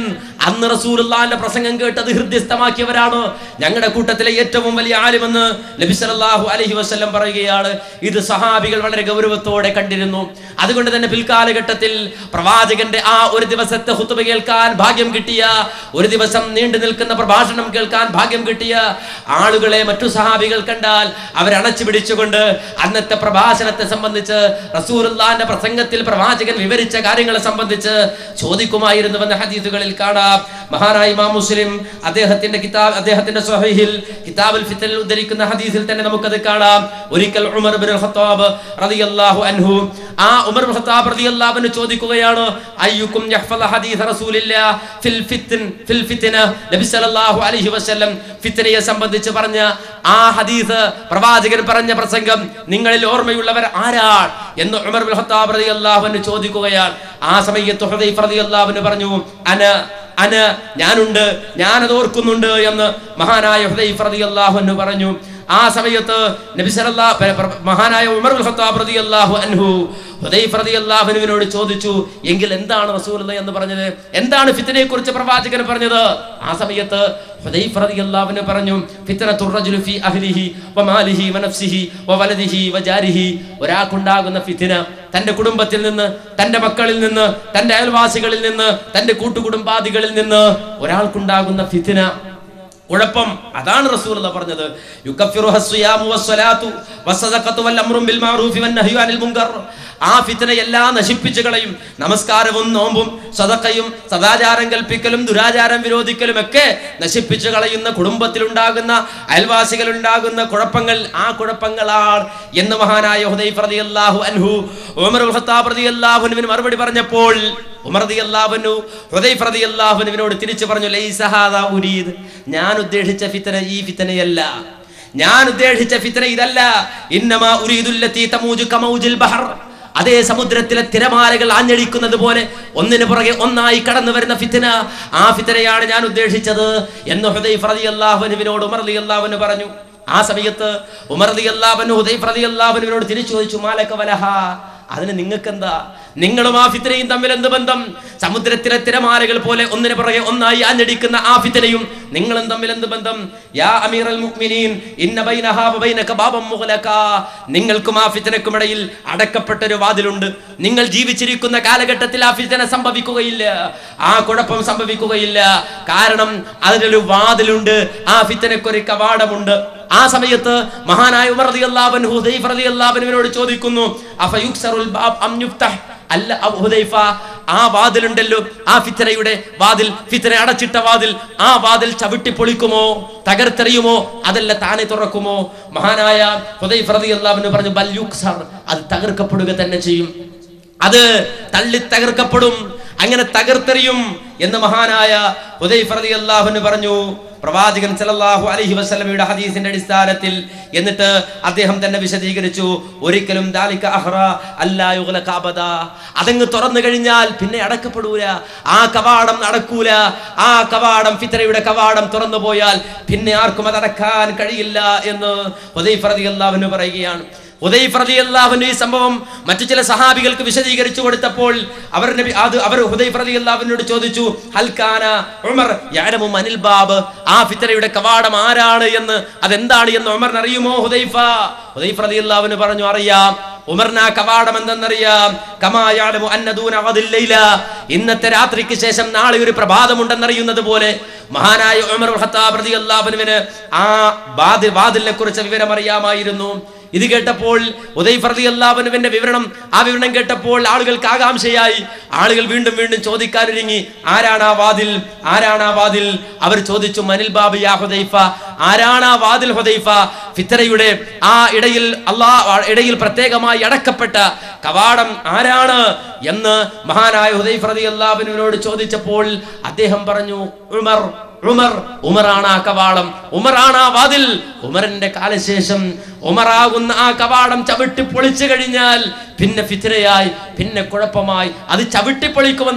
അന്ന് റസൂലുള്ളാന്റെ പ്രസംഗം കേട്ടത് ഹൃദ്യസ്ഥമാക്കിയവരാണ് ഞങ്ങളുടെ കൂട്ടത്തിലെ ഏറ്റവും വലിയ ആലിമെന്ന് നബി സല്ലല്ലാഹു അലൈഹി വസല്ലം പറയുകയാണ് ഇത് സഹാബികൾ വളരെ ഗൗരവത്തോടെ കണ്ടിരുന്നു അതുകൊണ്ട് തന്നെ പിൽക്കാലഘട്ടത്തിൽ പ്രവാചകന്റെ ആ ഒരു ദിവസത്തെ ഹുത്തുബ കേൾക്കാൻ ഭാഗ്യം കിട്ടിയ ഒരു ദിവസം നീണ്ടു നിൽക്കുന്ന പ്രഭാഷണം കേൾക്കാൻ ഭാഗ്യം കിട്ടിയ ആളുകളെ മറ്റു സഹാബികൾ കണ്ടാൽ അവരണച്ചു പിടിച്ചുകൊണ്ട് അന്നത്തെ പ്രഭാഷണത്തെ സംബന്ധിച്ച് റസൂലുള്ളാന്റെ പ്രസംഗത്തിൽ പ്രവാചകൻ വിവരിച്ച കാര്യങ്ങളെ സംബന്ധിച്ച് ചോദിക്കുമായിരുന്നുവെന്ന ഹദീസുകളിൽ കാണാം മഹാനായ ഇമാം മുസ്ലിം അദ്ദേഹത്തിന്റെ കിതാബ് അദ്ദേഹത്തിന്റെ സ്വഹീഹിൽ കിതാബുൽ ഫിത്തനിൽ ഉദ്ധരിക്കുന്ന ഹദീസിൽ തന്നെ നമുക്കത് കാണാം ഒരിക്കൽ ഉമർ ബിൻ ഖത്താബ് റളിയല്ലാഹു അൻഹു ആ ഉമർ ബിൻ ഖത്താബ് റളിയല്ലാഹു അൻഹു ചോദിക്കുകയാണ് അയ്യുക്കും യഹ്ഫദ ഹദീസ് റസൂലില്ലാ ഫിൽ ഫിത്ൻ ഫിൽ ഫിത്ന നബി സല്ലല്ലാഹു അലൈഹി വസല്ലം ഫിത്നയെ സംബന്ധിച്ച് പറഞ്ഞ ആ ഹദീസ് പ്രവാചകൻ പറഞ്ഞ പ്രസംഗം നിങ്ങളിൽ ഓർമ്മയുള്ളവർ ആരാണ് എന്ന് ഉമർ ബിൻ ഖത്താബ് റളിയല്ലാഹു അൻഹു ചോദിക്കുകയാണ് ആ സമയത്ത് ഹുദൈഫ റളിയല്ലാഹു അൻഹു പറഞ്ഞു അന അന ഞാനുണ്ട് ഞാനത് ഓർക്കുന്നുണ്ട് എന്ന് മഹാനായ ഹുദൈഫ റളിയല്ലാഹു അൻഹു പറഞ്ഞു ആ സമയത്ത് നബി സല്ലല്ലാഹു പ- പ- മഹാനായ ഉമർ ബിൻ ഖത്താബ് റളിയല്ലാഹു അൻഹു ഹുദൈഫ റളിയല്ലാഹു അൻഹുവിനോട് ചോദിച്ചു എങ്കിൽ എന്താണ് റസൂലുള്ളാഹി എന്ന് പറഞ്ഞത് എന്താണ് ഫിത്നയെ കുറിച്ച് പ്രവാചകൻ പറഞ്ഞത് ആ സമയത്ത് ഹുദൈഫ റളിയല്ലാഹു അൻഹു പറഞ്ഞു ഫിത്നത്തുർ റജുലി ഫീ അഹ്ലിഹി വമാലിഹി വനഫ്സിഹി വവലദിഹി വജാരിഹി ഒരാൾക്കുണ്ടാകുന്ന ഫിത്ന തന്റെ കുടുംബത്തിൽ നിന്ന് തന്റെ മക്കളിൽ നിന്ന് തന്റെ അയൽവാസികളിൽ നിന്ന് തന്റെ കൂട്ടുകുടുംബാദികളിൽ നിന്ന് ഒരാൾക്കുണ്ടാകുന്ന ഫിത്ന കുഴപ്പം അതാണ് റസൂൽ പറഞ്ഞത് യുക്കഫിറുഹ സ്വയാമു വസ്സലാത്തു വസ്സദഖത്തു വൽ അംറും ബിൽ മഅറൂഫി വന്നഹ്യു അനിൽ മുൻകർ ആ ഫിത്നയെല്ലാം നശിപ്പിച്ചു കളയും നമസ്കാരവും നോമ്പും സദഖയും സദാചാരം കൽപ്പിക്കലും ദുരാചാരം വിരോധിക്കലും ഒക്കെ നശിപ്പിച്ചു കളയുന്ന കുടുംബത്തിലുണ്ടാകുന്ന അയൽവാസികൾ ഉണ്ടാകുന്ന കുഴപ്പങ്ങൾ ആ കുഴപ്പങ്ങളാണ് എന്ന് മഹാനായ ഹുദൈഫ് റളിയല്ലാഹു അൻഹു ഉമർ ഉൽ ഖത്താബ് റളിയല്ലാഹു അൻഹുവിന് മറുപടി പറഞ്ഞപ്പോൾ ഉമർ റളിയല്ലാഹു അൻഹു ഹുദൈഫ് റളിയല്ലാഹു അൻഹുവിനോട് തിരിച്ചു പറഞ്ഞു ലൈസ ഹാദാ ഉരീദ് ഞാൻ ഉദ്ദേശിച്ച ഫിത്തന ഈ ഫിത്തനയല്ല ഞാൻ ഉദ്ദേശിച്ച ഫിത്തന ഇതല്ല ഇന്നമാ ഉരീദുല്ലത്തി തമൂജു കമൗജിൽ ബഹർ അതേ സമുദ്രത്തിലെ തിരമാലകൾ ആഞ്ഞടിക്കുന്നത് പോലെ ഒന്നിന് പുറകെ ഒന്നായി കടന്നു വരുന്ന ഫിത്തന ആ ഫിത്തനയാണ് ഞാൻ ഉദ്ദേശിച്ചത് എന്ന് ഹുദൈഫ് റളിയല്ലാഹു അൻഹുവിനോട് ഉമർ റളിയല്ലാഹു അൻഹു പറഞ്ഞു ആ സമയത്ത് ഉമർ റളിയല്ലാഹു അൻഹു ഹുദൈഫ് റളിയല്ലാഹു അൻഹുവിനോട് തിരിച്ചു ചോദിച്ചു മാലക വലഹ അതിന് നിങ്ങൾക്ക് എന്താ നിങ്ങളും ആ ഫിത്തനയും തമ്മിൽ എന്ത് ബന്ധം സമുദ്രത്തിലെ തിരമാലകൾ പോലെ ഒന്നിന് പുറകെ ഒന്നായി ആഞ്ഞടിക്കുന്ന ആ ഫിത്തനയും നിങ്ങളും തമ്മിൽ എന്ത് ബന്ധം യാ അമീറൽ മുഅ്മിനീൻ ഇന്ന ബൈനഹാ വബൈനക ബാബം മുഗ്ലകാ നിങ്ങൾക്കും ആ ഫിത്തനക്കും ഇടയിൽ അടക്കപ്പെട്ട ഒരു വാതിലുണ്ട് നിങ്ങൾ ജീവിച്ചിരിക്കുന്ന കാലഘട്ടത്തിൽ ആ ഫിത്തന സംഭവിക്കുകയില്ല ആ കുഴപ്പം സംഭവിക്കുകയില്ല കാരണം അതിനൊരു വാതിലുണ്ട് ആ ഫിത്തനക്കൊരു കവാടമുണ്ട് ആ സമയത്ത് മഹാനായ ഉമർ റളിയല്ലാഹു അൻഹു ഹുദൈഫ റളിയല്ലാഹു അൻഹുവിനോട് ചോദിക്കുന്നു അഫയുക്സറുൽ ബാബ് അം യുഫ്തഹ് അല്ല അബു ഹുദൈഫ ആ വാതിലുണ്ടല്ലോ ആ ഫിത്തനയുടെ വാതിൽ ഫിത്തന അടച്ചിട്ട വാതിൽ ആ വാതിൽ ചവിട്ടി പൊളിക്കുമോ തകർത്തെറിയുമോ അതല്ല താനെ തുറക്കുമോ മഹാനായ ഹുദൈഫ റളിയല്ലാഹു അൻഹു പറഞ്ഞു ബൽ യുക്സർ അത് തകർക്കപ്പെടുക തന്നെ ചെയ്യും അത് തള്ളി തകർക്കപ്പെടും അങ്ങനെ തകർത്തെറിയും എന്ന് മഹാനായ ഹുദൈഫ റളിയല്ലാഹു അൻഹു പറഞ്ഞു പ്രവാചകൻ സല്ലല്ലാഹു അലൈഹി വസല്ലമയുടെ ഹദീസിന്റെ അടിസ്ഥാനത്തിൽ എന്നിട്ട് അദ്ദേഹം തന്നെ വിശദീകരിച്ചു ഒരിക്കലും ദാലിക അഹ്റ അല്ലാ യുഗ്ലഖ അബദ അതങ്ങ് തുറന്നു കഴിഞ്ഞാൽ പിന്നെ അടക്കപ്പെടൂല ആ കവാടം അടക്കൂല ആ കവാടം ഫിത്രയുടെ കവാടം തുറന്നു പോയാൽ പിന്നെ ആർക്കും അത് അടക്കാൻ കഴിയില്ല എന്ന് ഹുദൈഫ റളിയല്ലാഹു അൻഹു പറയുകയാണ് ഹുദൈഫ് റളിയല്ലാഹുവിന്റെ ഈ സംഭവം മറ്റു ചില സഹാബികൾക്ക് വിശദീകരിച്ചു കൊടുത്തപ്പോൾ അവർ നബി അത് അവർ ഹുദൈഫ് റളിയല്ലാഹുവിനോട് ചോദിച്ചു ഹൽക്കാന ഉമർ യഅലമു മനിൽ ബാബ് ആ ഫിത്തനയുടെ കവാടം ആരാണ് എന്ന് അതെന്താണ് എന്ന് ഉമറിന് അറിയുമോ ഹുദൈഫ ഹുദൈഫ് റളിയല്ലാഹുവിന് പറഞ്ഞു അറിയാം ഉമറിന് ആ കവാടം എന്തെന്നറിയാം കമായാലമു അന്നദൂന അദിൽ ലൈല ഇന്നത്തെ രാത്രിക്ക് ശേഷം നാളെ ഒരു പ്രഭാതമുണ്ടെന്നറിയുന്നത് പോലെ മഹാനായ ഉമർ ഖത്താബ് റളിയല്ലാഹുവിന് ആ വാതിൽ വാതിലിനെ കുറിച്ച് വിവരം അറിയാമായിരുന്നു ഇത് കേട്ടപ്പോൾ ഉദയ് റളിയല്ലാഹുവിന്റെ വിവരണം ആ വിവരണം കേട്ടപ്പോൾ ആളുകൾക്ക് ആകാംക്ഷയായി ആളുകൾ വീണ്ടും വീണ്ടും ചോദിക്കാനൊരുങ്ങി ആരാണ് ആ വാതിൽ ആരാണ് ആ വാതിൽ അവർ ചോദിച്ചു മനിൽ ബാബു യാ ഹുദൈഫ ആരാണ് ആ വാതിൽ ഹുദൈഫ ഫിത്തറയുടെ ആ ഇടയിൽ അള്ളാ ഇടയിൽ പ്രത്യേകമായി അടക്കപ്പെട്ട കവാടം ആരാണ് എന്ന് മഹാനായ ഹുദൈഫ് റളിയല്ലാഹുവിനോട് ചോദിച്ചപ്പോൾ അദ്ദേഹം പറഞ്ഞു ഉമർ ഉമർ ഉമറാണ് ആ കവാടം ഉമറാണ് ആ വാതിൽ ഉമറിന്റെ കാലശേഷം ഉമറാകുന്ന ആ കവാടം ചവിട്ടി പൊളിച്ചു കഴിഞ്ഞാൽ പിന്നെ ഫിത്തിരയായി പിന്നെ കുഴപ്പമായി അത് ചവിട്ടി പൊളിക്കുമെന്നാണ്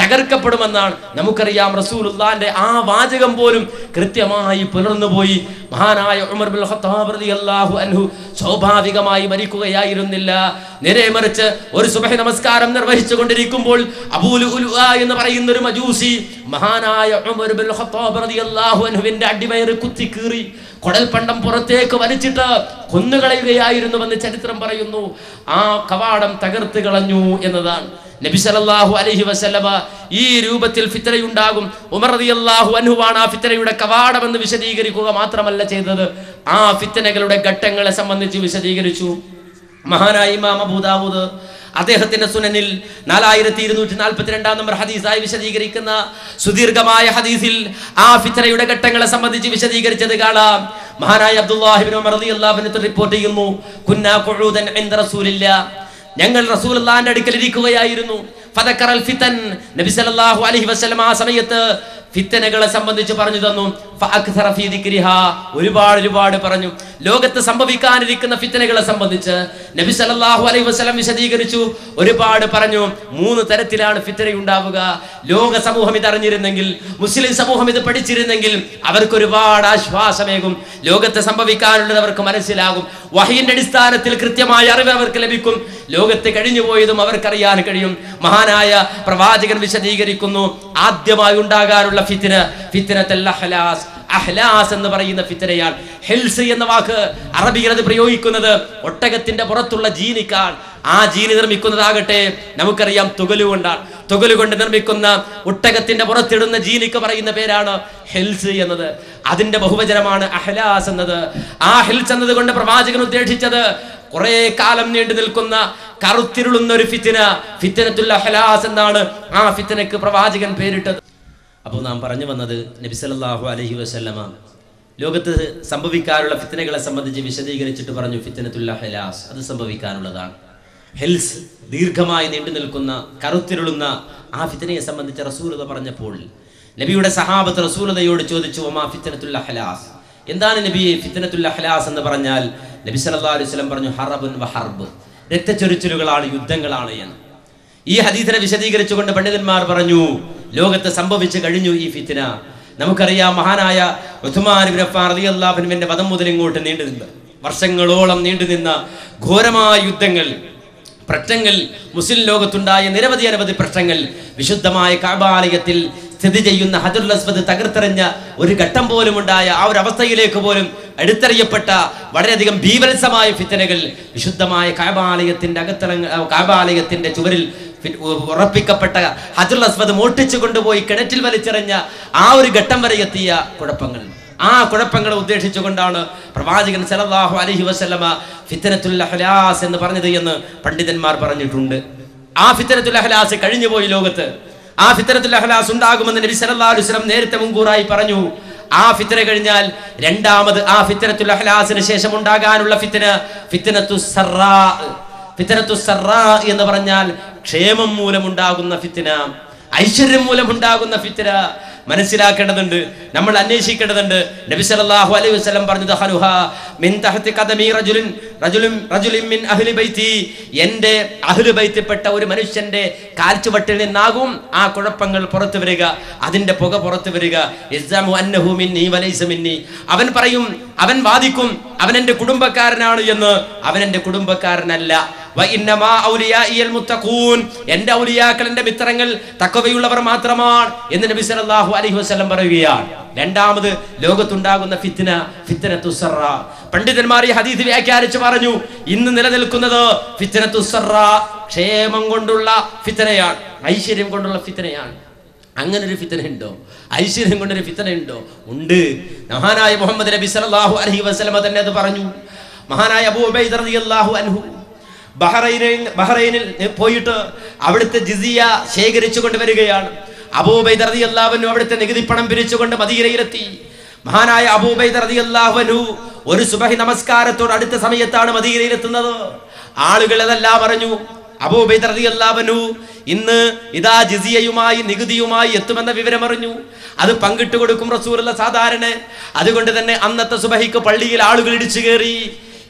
തകർക്കപ്പെടുമെന്നാണ് നമുക്കറിയാം റസൂലുള്ളാന്റെ ആ വാചകം പോലും കൃത്യമായി പുലർന്നുപോയി മഹാനായ ഉമർ ബിൻ ഖത്താബ് റളിയല്ലാഹു അൻഹു സ്വാഭാവികമായി മരിക്കുകയായിരുന്നില്ല നേരെ മറിച്ച് ഒരു സുബഹി നമസ്കാരം നിർവഹിച്ചു കൊണ്ടിരിക്കുമ്പോൾ അബൂലു എന്ന് പറയുന്ന ഒരു മജൂസി മഹാനായ ഉമർ ബിൻ ഖത്താബ് റളിയല്ലാഹു അൻഹുവിന്റെ അടിവയറ് കുത്തിക്കീറി കുടൽപ്പണ്ടം പുറത്തേക്ക് വലിച്ചിട്ട് കൊന്നുകളയുകയായിരുന്നുവെന്ന് ചരിത്രം പറയുന്നു ആ കവാടം തകർത്ത് കളഞ്ഞു എന്നതാണ് നബി സല്ലല്ലാഹു അലൈഹി വസല്ലമ ഈ രൂപത്തിൽ ഫിത്തനയുണ്ടാകും ഉമർ റളിയല്ലാഹു അൻഹുവാണ് ആ ഫിത്തനയുടെ കവാടം എന്ന് വിശദീകരിക്കുക മാത്രമല്ല ചെയ്തത് ആ ഫിത്തനകളുടെ ഘട്ടങ്ങളെ സംബന്ധിച്ച് വിശദീകരിച്ചു മഹാനായ ഇമാം അബൂദാവൂദ് അദ്ദേഹത്തിന്റെ സുനനിൽ നാലായിരത്തി ഇരുന്നൂറ്റി നാൽപ്പത്തിരണ്ടാം നമ്പർ ഹദീസായി വിശദീകരിക്കുന്ന സുദീർഘമായ ഹദീസിൽ ആ ഫിത്തനയുടെ ഘട്ടങ്ങളെ സംബന്ധിച്ച് വിശദീകരിച്ചത് കാണാം മഹാനായ അബ്ദുല്ലാഹിബിൻ ഉമർ റളിയല്ലാഹു അൻഹു റിപ്പോർട്ട് ചെയ്യുന്നു കുന്നാ ഖുഊദൻ ഇൻദ റസൂലില്ലാ ഞങ്ങൾ റസൂലുള്ളാഹിന്റെ അടുക്കൽ ഇരിക്കുകയായിരുന്നു ഫദക്കറൽ ഫിതൻ നബി സല്ലല്ലാഹു അലൈഹി വസല്ലം ആ സമയത്ത് ഫിത്തനകളെ സംബന്ധിച്ച് പറഞ്ഞു തന്നു ഫഅക്സറ ഫീ ദിക്രിഹാ ഒരുപാട് ഒരുപാട് പറഞ്ഞു ലോകത്ത് സംഭവിക്കാനിരിക്കുന്ന ഫിത്തനകളെ സംബന്ധിച്ച് നബി സല്ലല്ലാഹു അലൈഹി വസല്ലം വിശദീകരിച്ചു ഒരുപാട് പറഞ്ഞു മൂന്ന് തരത്തിലാണ് ഫിത്തന ഉണ്ടാവുക ലോക സമൂഹം ഇത് അറിഞ്ഞിരുന്നെങ്കിൽ മുസ്ലിം സമൂഹം ഇത് പഠിച്ചിരുന്നെങ്കിൽ അവർക്ക് ഒരുപാട് ആശ്വാസമേകും ലോകത്ത് സംഭവിക്കാനുള്ളത് അവർക്ക് മനസ്സിലാകും വഹീന്റെ അടിസ്ഥാനത്തിൽ കൃത്യമായ അറിവ് അവർക്ക് ലഭിക്കും ലോകത്ത് കഴിഞ്ഞുപോയതും അവർക്കറിയാൻ കഴിയും മഹാനായ പ്രവാചകൻ വിശദീകരിക്കുന്നു ആദ്യമായി ഉണ്ടാകാനുള്ള ഫിത്തിന ഫിത്തിനത്തൽ അഹ്ലാസ് അഹ്ലാസ് എന്ന് പറയുന്ന ഫിത്തനയാണ് ഹെൽസ് എന്ന വാക്ക് അറബിയിൽ അത് പ്രയോഗിക്കുന്നത് ഒട്ടകത്തിന്റെ പുറത്തുള്ള ജീനിക്കാൻ ആ ജീനി നിർമ്മിക്കുന്നതാകട്ടെ നമുക്കറിയാം തുകലു കൊണ്ടാണ് തുകലു കൊണ്ട് നിർമ്മിക്കുന്ന ഒട്ടകത്തിന്റെ പുറത്തിടുന്ന ജീനിക്ക് പറയുന്ന പേരാണ് ഹെൽസ് എന്നത് അതിന്റെ ബഹുവചനമാണ് അഹ്ലാസ് എന്നത് ആ ഹെൽസ് എന്നത് കൊണ്ട് പ്രവാചകൻ ഉദ്ദേശിച്ചത് കുറെ കാലം നീണ്ടു നിൽക്കുന്ന കറുത്തിരുളുന്ന ഒരു ഫിത്തിന ഫിത്തിനത്തുൽ അഹ്ലാസ് എന്നാണ് ആ ഫിത്തിനക്ക് പ്രവാചകൻ പേരിട്ടത് അപ്പോൾ നാം പറഞ്ഞു വന്നത് നബി സല്ലല്ലാഹു അലൈഹി വസല്ലമ ലോകത്ത് സംഭവിക്കാനുള്ള ഫിത്തനകളെ സംബന്ധിച്ച് വിശദീകരിച്ചിട്ട് പറഞ്ഞു ഫിത്തനത്തുൽ ഹലാസ് അത് സംഭവിക്കാനുള്ളതാണ് ഹെൽസ് ദീർഘമായി നീണ്ടു നിൽക്കുന്ന കറുത്തിരുളുന്ന ആ ഫിത്തനയെ സംബന്ധിച്ച് റസൂലത പറഞ്ഞപ്പോൾ നബിയുടെ സഹാബത്ത് റസൂലതയോട് ചോദിച്ചു ഒമാ ഫിത്തനത്തുൽ ഹലാസ് എന്താണ് നബി ഫിത്തനത്തുൽ ഹലാസ് എന്ന് പറഞ്ഞാൽ നബി സല്ലല്ലാഹു അലൈഹി വസല്ലം പറഞ്ഞു ഹറബുൻ വ ഹർബ് രക്തച്ചൊരിച്ചിലുകളാണ് യുദ്ധങ്ങളാണ് എന്ന് ഈ ഹദീസിനെ വിശദീകരിച്ചുകൊണ്ട് പണ്ഡിതന്മാർ പറഞ്ഞു ലോകത്ത് സംഭവിച്ചു കഴിഞ്ഞു ഈ ഫിത്തിന നമുക്കറിയാം മഹാനായ ഉസ്മാൻ ഇബ്നു അഫ്ഫാൻ റളിയല്ലാഹു അൻഹുവിന്റെ വധം മുതൽ ഇങ്ങോട്ട് നീണ്ടു നിന്ന് വർഷങ്ങളോളം നീണ്ടു നിന്ന ഘോരമായ യുദ്ധങ്ങൾ പ്രശ്നങ്ങൾ മുസ്ലിം ലോകത്തുണ്ടായ നിരവധി അനവധി പ്രശ്നങ്ങൾ വിശുദ്ധമായ കാബാലയത്തിൽ സ്ഥിതി ചെയ്യുന്ന ഹജറുൽ അസ്വദ് തകർത്തെറിഞ്ഞ ഒരു ഘട്ടം പോലും ഉണ്ടായ ആ ഒരു അവസ്ഥയിലേക്ക് പോലും എടുത്തെറിയപ്പെട്ട വളരെയധികം ഭീവത്സമായ ഫിത്തനകൾ വിശുദ്ധമായ കാബാലയത്തിന്റെ അകത്തളങ്ങ കാബാലയത്തിന്റെ ചുവരിൽ ഫി- ഉ- ഉറപ്പിക്കപ്പെട്ട ഹജറുൽ അസ്വദ് മോട്ടിച്ചു കൊണ്ടുപോയി കിണറ്റിൽ വലിച്ചെറിഞ്ഞ ആ ഒരു ഘട്ടം വരെ എത്തിയ കുഴപ്പങ്ങൾ ആ കുഴപ്പങ്ങളെ ഉദ്ദേശിച്ചുകൊണ്ടാണ് പ്രവാചകൻ സല്ലല്ലാഹു അലൈഹി വസല്ലമ ഫിത്തനത്തുൽ അഹ്ലാസ് എന്ന് പറഞ്ഞത് എന്ന് പണ്ഡിതന്മാർ പറഞ്ഞിട്ടുണ്ട് ആ ഫിത്തനത്തുൽ അഹ്ലാസ് കഴിഞ്ഞുപോയി ലോകത്ത് ആ ഫിത്തനത്തുൽ അഹ്ലാസ് ഉണ്ടാകുമെന്ന് നബി സല്ലല്ലാഹു അലൈഹി വസല്ലം നേരത്തെ മുൻകൂറായി പറഞ്ഞു ആ ഫിത്തന കഴിഞ്ഞാൽ രണ്ടാമത് ആ ഫിത്തനത്തുൽ അഹ്ലാസിന് ശേഷം ഉണ്ടാകാനുള്ള ഫിത്തന ഫിത്തനത്തു സറാ ഫിത്തനത്തു സറാ എന്ന് പറഞ്ഞാൽ ക്ഷേമം മൂലമുണ്ടാകുന്ന ഫിത്തന ഐശ്വര്യം മൂലമുണ്ടാകുന്ന ഫിത്തന മനസ്സിലാക്കേണ്ടതുണ്ട് നമ്മൾ അന്വേഷിക്കേണ്ടതുണ്ട് നബി സല്ലല്ലാഹു അലൈഹി വസല്ലം പറഞ്ഞു ദഹനുഹ മിൻ തഹത്തി ഖദമി റജുലിൻ റജുലിൻ റജുലിൻ മിൻ അഹ്ലി ബൈത്തി എൻ്റെ അഹ്ലു ബൈത്തിൽപ്പെട്ട ഒരു മനുഷ്യന്റെ കാൽച്ചുവട്ടിൽ നിന്നാകും ആ കുഴപ്പങ്ങൾ പുറത്തു വരിക അതിന്റെ പുക പുറത്തു വരിക യസ്സമു അന്നഹു മിന്നി വലൈസ മിന്നി അവൻ പറയും അവൻ വാദിക്കും അവൻ എൻ്റെ കുടുംബക്കാരനാണ് എന്ന് അവൻ എൻ്റെ കുടുംബക്കാരനല്ല വ ഇന്നമാ ഔലിയാഇയൽ മുത്തഖൂൻ എൻ്റെ ഔലിയാക്കൾ എൻ്റെ മിത്രങ്ങൾ തക്കവയുള്ളവർ മാത്രമാണ് എന്ന് നബി സല്ലല്ലാഹു അലൈഹി വസല്ലം പറയുകയാണ് രണ്ടാമത് ലോകത്തുണ്ടാകുന്ന ഫിത്ന ഫിത്നത്തു സറ പണ്ഡിതന്മാർ ഈ ഹദീസ് വ്യാഖ്യാനിച്ച് പറഞ്ഞു ഇന്ന് നിലനിൽക്കുന്നത് ഫിത്നത്തു സറ ക്ഷേമം കൊണ്ടുള്ള ഫിത്നയാണ് ഐശ്വര്യം കൊണ്ടുള്ള ഫിത്നയാണ് അങ്ങനെ ഒരു ഫിത്തന ഉണ്ടോ ഐശ്വര്യം കൊണ്ടൊരു ഫിത്തന ഉണ്ടോ ഉണ്ട് മഹാനായ മുഹമ്മദ് നബി സല്ലല്ലാഹു അലൈഹി വസല്ലമ തന്നെ അത് പറഞ്ഞു മഹാനായ അബൂ ഉബൈദ റളിയല്ലാഹു അൻഹു ബഹ്റൈനിൽ ബഹ്റൈനിൽ പോയിട്ട് അവിടുത്തെ ജിസിയ ശേഖരിച്ചു കൊണ്ടുവരികയാണ് അബൂബൈദ റളിയല്ലാഹു അൻഹു അവിടുത്തെ നികുതി പണം പിരിച്ചുകൊണ്ട് മദീനയിലെത്തി മഹാനായ അബൂബൈദ റളിയല്ലാഹു അൻഹു ഒരു സുബഹി നമസ്കാരത്തോട് അടുത്ത സമയത്താണ് മദീനയിലെത്തുന്നത് ആളുകൾ അതെല്ലാം പറഞ്ഞു അബൂബൈദ റളിയല്ലാഹു അൻഹു ഇന്ന് ഇതാ ജിസിയയുമായി നികുതിയുമായി എത്തുമെന്ന വിവരം അറിഞ്ഞു അത് പങ്കിട്ട് കൊടുക്കും റസൂലുള്ള സാധാരണ അതുകൊണ്ട് തന്നെ അന്നത്തെ സുബഹിക്ക് പള്ളിയിൽ ആളുകൾ ഇടിച്ചു കയറി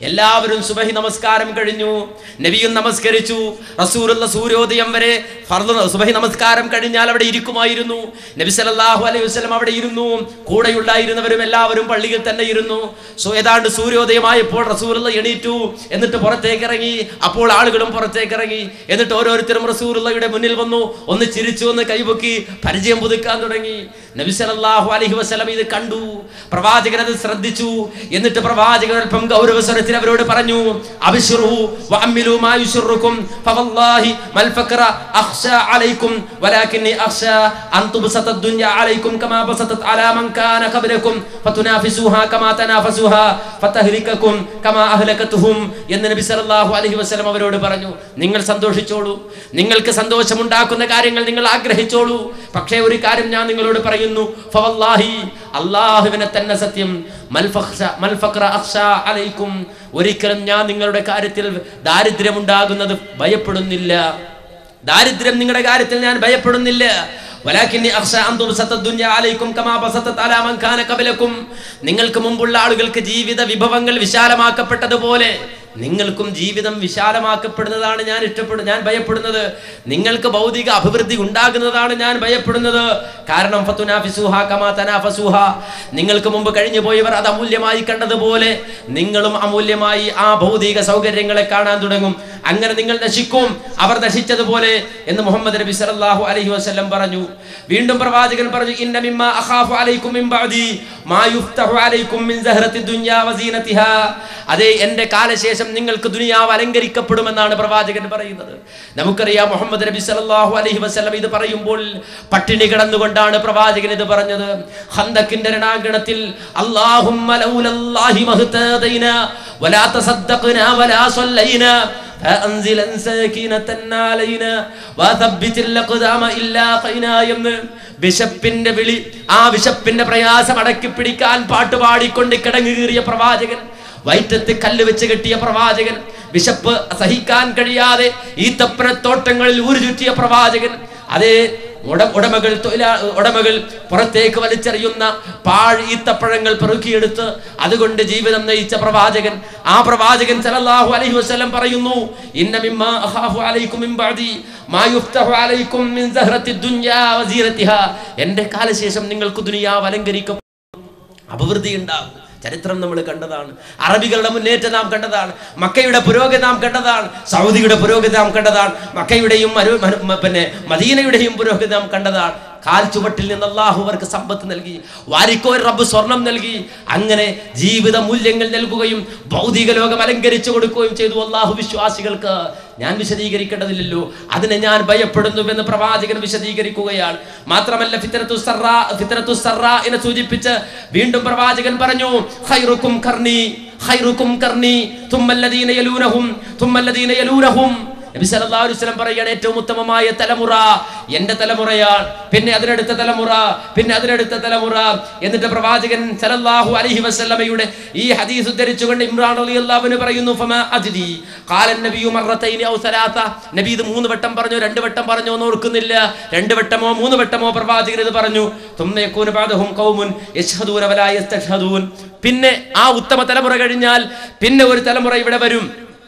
എല്ലാവരും സുബഹി നമസ്കാരം കഴിഞ്ഞു നബിയും നമസ്കരിച്ചു റസൂലുള്ള സൂര്യോദയം വരെ ഫർദ് സുബഹി നമസ്കാരം കഴിഞ്ഞാൽ അവിടെ ഇരിക്കുമായിരുന്നു നബി സല്ലല്ലാഹു അലൈഹി വസല്ലം അവിടെ ഇരുന്നു കൂടെയുണ്ടായിരുന്നവരും എല്ലാവരും പള്ളിയിൽ തന്നെ ഇരുന്നു സോ ഏതാണ്ട് സൂര്യോദയമായപ്പോൾ റസൂലുള്ള എണീറ്റു എന്നിട്ട് പുറത്തേക്ക് ഇറങ്ങി അപ്പോൾ ആളുകളും പുറത്തേക്ക് ഇറങ്ങി എന്നിട്ട് ഓരോരുത്തരും റസൂലുള്ളയുടെ മുന്നിൽ വന്നു ഒന്ന് ചിരിച്ചു ഒന്ന് കൈപൊക്കി പരിചയം പുതുക്കാൻ തുടങ്ങി നബി സല്ലല്ലാഹു അലൈഹി വസല്ലം ഇത് കണ്ടു പ്രവാചകൻ അത് ശ്രദ്ധിച്ചു എന്നിട്ട് പ്രവാചകൻ അല്പം ഗൗരവസ്വരത്തിൽ അവരോട് പറഞ്ഞു അബ്ശിറു വഅമ്മിലു മാ യുശിറുക്കും ഫവല്ലാഹി മൽ ഫക്ര അഖ്ശാ അലൈക്കും വലാകിന്നി അഖ്ശാ അൻ തുബ്സത الدنيا عليكم كما بسطت على من كان قبلكم فتنافسوها كما تنافسوها فتهلككم كما أهلكتهم എന്ന് നബി സല്ലല്ലാഹു അലൈഹി വസല്ലം അവരോട് പറഞ്ഞു നിങ്ങൾ സന്തോഷിച്ചോളൂ നിങ്ങൾക്ക് സന്തോഷമുണ്ടാക്കുന്ന കാര്യങ്ങൾ നിങ്ങൾ ആഗ്രഹിച്ചോളൂ പക്ഷേ ഒരു കാര്യം ഞാൻ നിങ്ങളോട് പറയുന്നു ഫവല്ലാഹി അള്ളാഹുവിനെ തന്നെ സത്യം മൽ ഫഖ്ശ- മൽ ഫഖ്റ അഖ്ശാ അലൈക്കും ഒരിക്കലും ഞാൻ നിങ്ങളുടെ കാര്യത്തിൽ ദാരിദ്ര്യമുണ്ടാകുന്നത് ഭയപ്പെടുന്നില്ല ദാരിദ്ര്യം നിങ്ങളുടെ കാര്യത്തിൽ ഞാൻ ഭയപ്പെടുന്നില്ല വലാകിന്നി അഖ്ശാ അൻ തുബ്സത ദുനിയ അലൈക്കും കമാ ബസതത് അലാ മൻ കാന ഖബലക്കും നിങ്ങൾക്ക് മുമ്പുള്ള ആളുകൾക്ക് ജീവിത വിഭവങ്ങൾ വിശാലമാക്കപ്പെട്ടതുപോലെ നിങ്ങൾക്കും ജീവിതം വിശാലമാക്കപ്പെടുന്നതാണ് ഞാൻ ഇഷ്ടപ്പെടുന്നത് ഞാൻ ഭയപ്പെടുന്നത് നിങ്ങൾക്ക് ഭൗതിക അഭിവൃദ്ധി ഉണ്ടാകുന്നതാണ് ഞാൻ ഭയപ്പെടുന്നത് കാരണം ഫതുനാഫിസുഹ കമാ തനാഫസുഹ നിങ്ങൾക്ക് മുമ്പ് കഴിഞ്ഞു പോയവർ അത് അമൂല്യമായി കണ്ടതുപോലെ നിങ്ങളും അമൂല്യമായി ആ ഭൗതിക സൗകര്യങ്ങളെ കാണാൻ തുടങ്ങും അങ്ങനെ നിങ്ങൾ നശിക്കും അവർ നശിച്ചതുപോലെ എന്ന് മുഹമ്മദ് നബി സല്ലല്ലാഹു അലൈഹി വസല്ലം പറഞ്ഞു വീണ്ടും പ്രവാചകൻ പറഞ്ഞു ഇന്ന മിമ്മ അഖാഫു അലൈക്കും മിൻ ബഅദി മാ യുഫ്തഹു അലൈക്കും മിൻ സഹറത്തി ദുനിയാ വസീനതിഹാ അതേ എൻ്റെ കാലശേഷം നിങ്ങൾക്ക് ദുനിയാവ് അലങ്കരിക്കപ്പെടുമെന്നാണ് പ്രവാചകൻ പറയുന്നത് നമുക്കറിയാം മുഹമ്മദ് നബി സല്ലല്ലാഹു അലൈഹി വസല്ലം ഇത് പറയുമ്പോൾ പട്ടിണി കിടന്നുകൊണ്ടാണ് പ്രവാചകൻ ഇത് പറഞ്ഞത് ഖന്തക്കിന്റെ രണാങ്കണത്തിൽ അല്ലാഹുമ്മ ലൗലല്ലാഹി മഹ്തദൈന വലാ തസദ്ദഖ്നാ വലാ സല്ലൈനാ فأنزلا ساكنة علينا وثبت الأقدام إلا قينا എന്ന് വിശപ്പിന്റെ വിളി ആ വിശപ്പിന്റെ പ്രയാസം അടക്കി പിടിക്കാൻ പാട്ട് പാടിക്കൊണ്ട് കിടങ്ങു കീറിയ പ്രവാചകൻ വയറ്റത്ത് കല്ല് വെച്ച് കെട്ടിയ പ്രവാചകൻ വിശപ്പ് സഹിക്കാൻ കഴിയാതെ ഈത്തപ്പന തോട്ടങ്ങളിൽ ഊരു ചുറ്റിയ പ്രവാചകൻ അതേ ഉട ഉടമകൾ തൊഴിലാ ഉടമകൾ പുറത്തേക്ക് വലിച്ചെറിയുന്ന പാഴ് ഈത്തപ്പഴങ്ങൾ പെറുക്കിയെടുത്ത് അതുകൊണ്ട് ജീവിതം നയിച്ച പ്രവാചകൻ ആ പ്രവാചകൻ സല്ലല്ലാഹു അലൈഹി വസല്ലം പറയുന്നു ഇന്ന മിമ്മാ അഖാഫു അലൈക്കും മിൻ ബഅദി മാ യുഫ്തഹു അലൈക്കും മിൻ സഹറത്തി ദുനിയാ വസീറത്തിഹാ എൻ്റെ കാലശേഷം നിങ്ങൾക്ക് ദുനിയാവ് അലങ്കരിക്കും അഭിവൃദ്ധി ഉണ്ടാകും ചരിത്രം നമ്മൾ കണ്ടതാണ് അറബികളുടെ മുന്നേറ്റം നാം കണ്ടതാണ് മക്കയുടെ പുരോഗതി നാം കണ്ടതാണ് സൗദിയുടെ പുരോഗതി നാം കണ്ടതാണ് മക്കയുടെയും മരു- മരു- മ- പിന്നെ മദീനയുടെയും പുരോഗതി നാം കണ്ടതാണ് കാൽ ചുവട്ടിൽ നിന്ന് അള്ളാഹു അവർക്ക് സമ്പത്ത് നൽകി വാരിക്കോർ റബ്ബ് സ്വർണം നൽകി അങ്ങനെ ജീവിത മൂല്യങ്ങൾ നൽകുകയും ഭൗതിക ലോകം അലങ്കരിച്ചു കൊടുക്കുകയും ചെയ്തു അള്ളാഹു വിശ്വാസികൾക്ക് ഞാൻ വിശദീകരിക്കേണ്ടതില്ലല്ലോ അതിനെ ഞാൻ ഭയപ്പെടുന്നുവെന്ന് പ്രവാചകൻ വിശദീകരിക്കുകയാണ് മാത്രമല്ല ഫിത്രത്തു സർറാ ഫിത്രത്തു സർറാ എന്നെ സൂചിപ്പിച്ച് വീണ്ടും പ്രവാചകൻ പറഞ്ഞു ഖൈറുക്കും കർണി ഖൈറുക്കും കർണി തുമ്മല്ലദീന യലൂനഹും തുമ്മല്ലദീന യലൂനഹും നബി സല്ലല്ലാഹു അലൈഹി വസല്ലം പറയുകയാണ് ഏറ്റവും ഉത്തമമായ തലമുറ എന്റെ തലമുറയാണ് പിന്നെ അതിനടുത്ത തലമുറ പിന്നെ അതിനടുത്ത തലമുറ എന്നിട്ട് പ്രവാചകൻ സല്ലല്ലാഹു അലൈഹി വസല്ലമയുടെ ഈ ഹദീസ് ഉദ്ധരിച്ചുകൊണ്ട് ഇമ്രാൻ റളിയല്ലാഹു അൻഹു പറയുന്നു ഫമാ അജ്ദി ഖാല നബിയു മറത്തൈനി ഔ സലാസ നബി ഇത് മൂന്ന് വട്ടം പറഞ്ഞു രണ്ട് വട്ടം പറഞ്ഞു എന്ന് ഓർക്കുന്നില്ല രണ്ട് വട്ടമോ മൂന്ന് വട്ടമോ പ്രവാചകൻ ഇത് പറഞ്ഞു തുമ്മ യകൂന ബഅദഹും ഖൗമുൻ യശ്ഹദൂന വലാ യസ്തഷ്ഹദൂൻ പിന്നെ ആ ഉത്തമ തലമുറ കഴിഞ്ഞാൽ പിന്നെ ഒരു തലമുറ ഇവിടെ വരും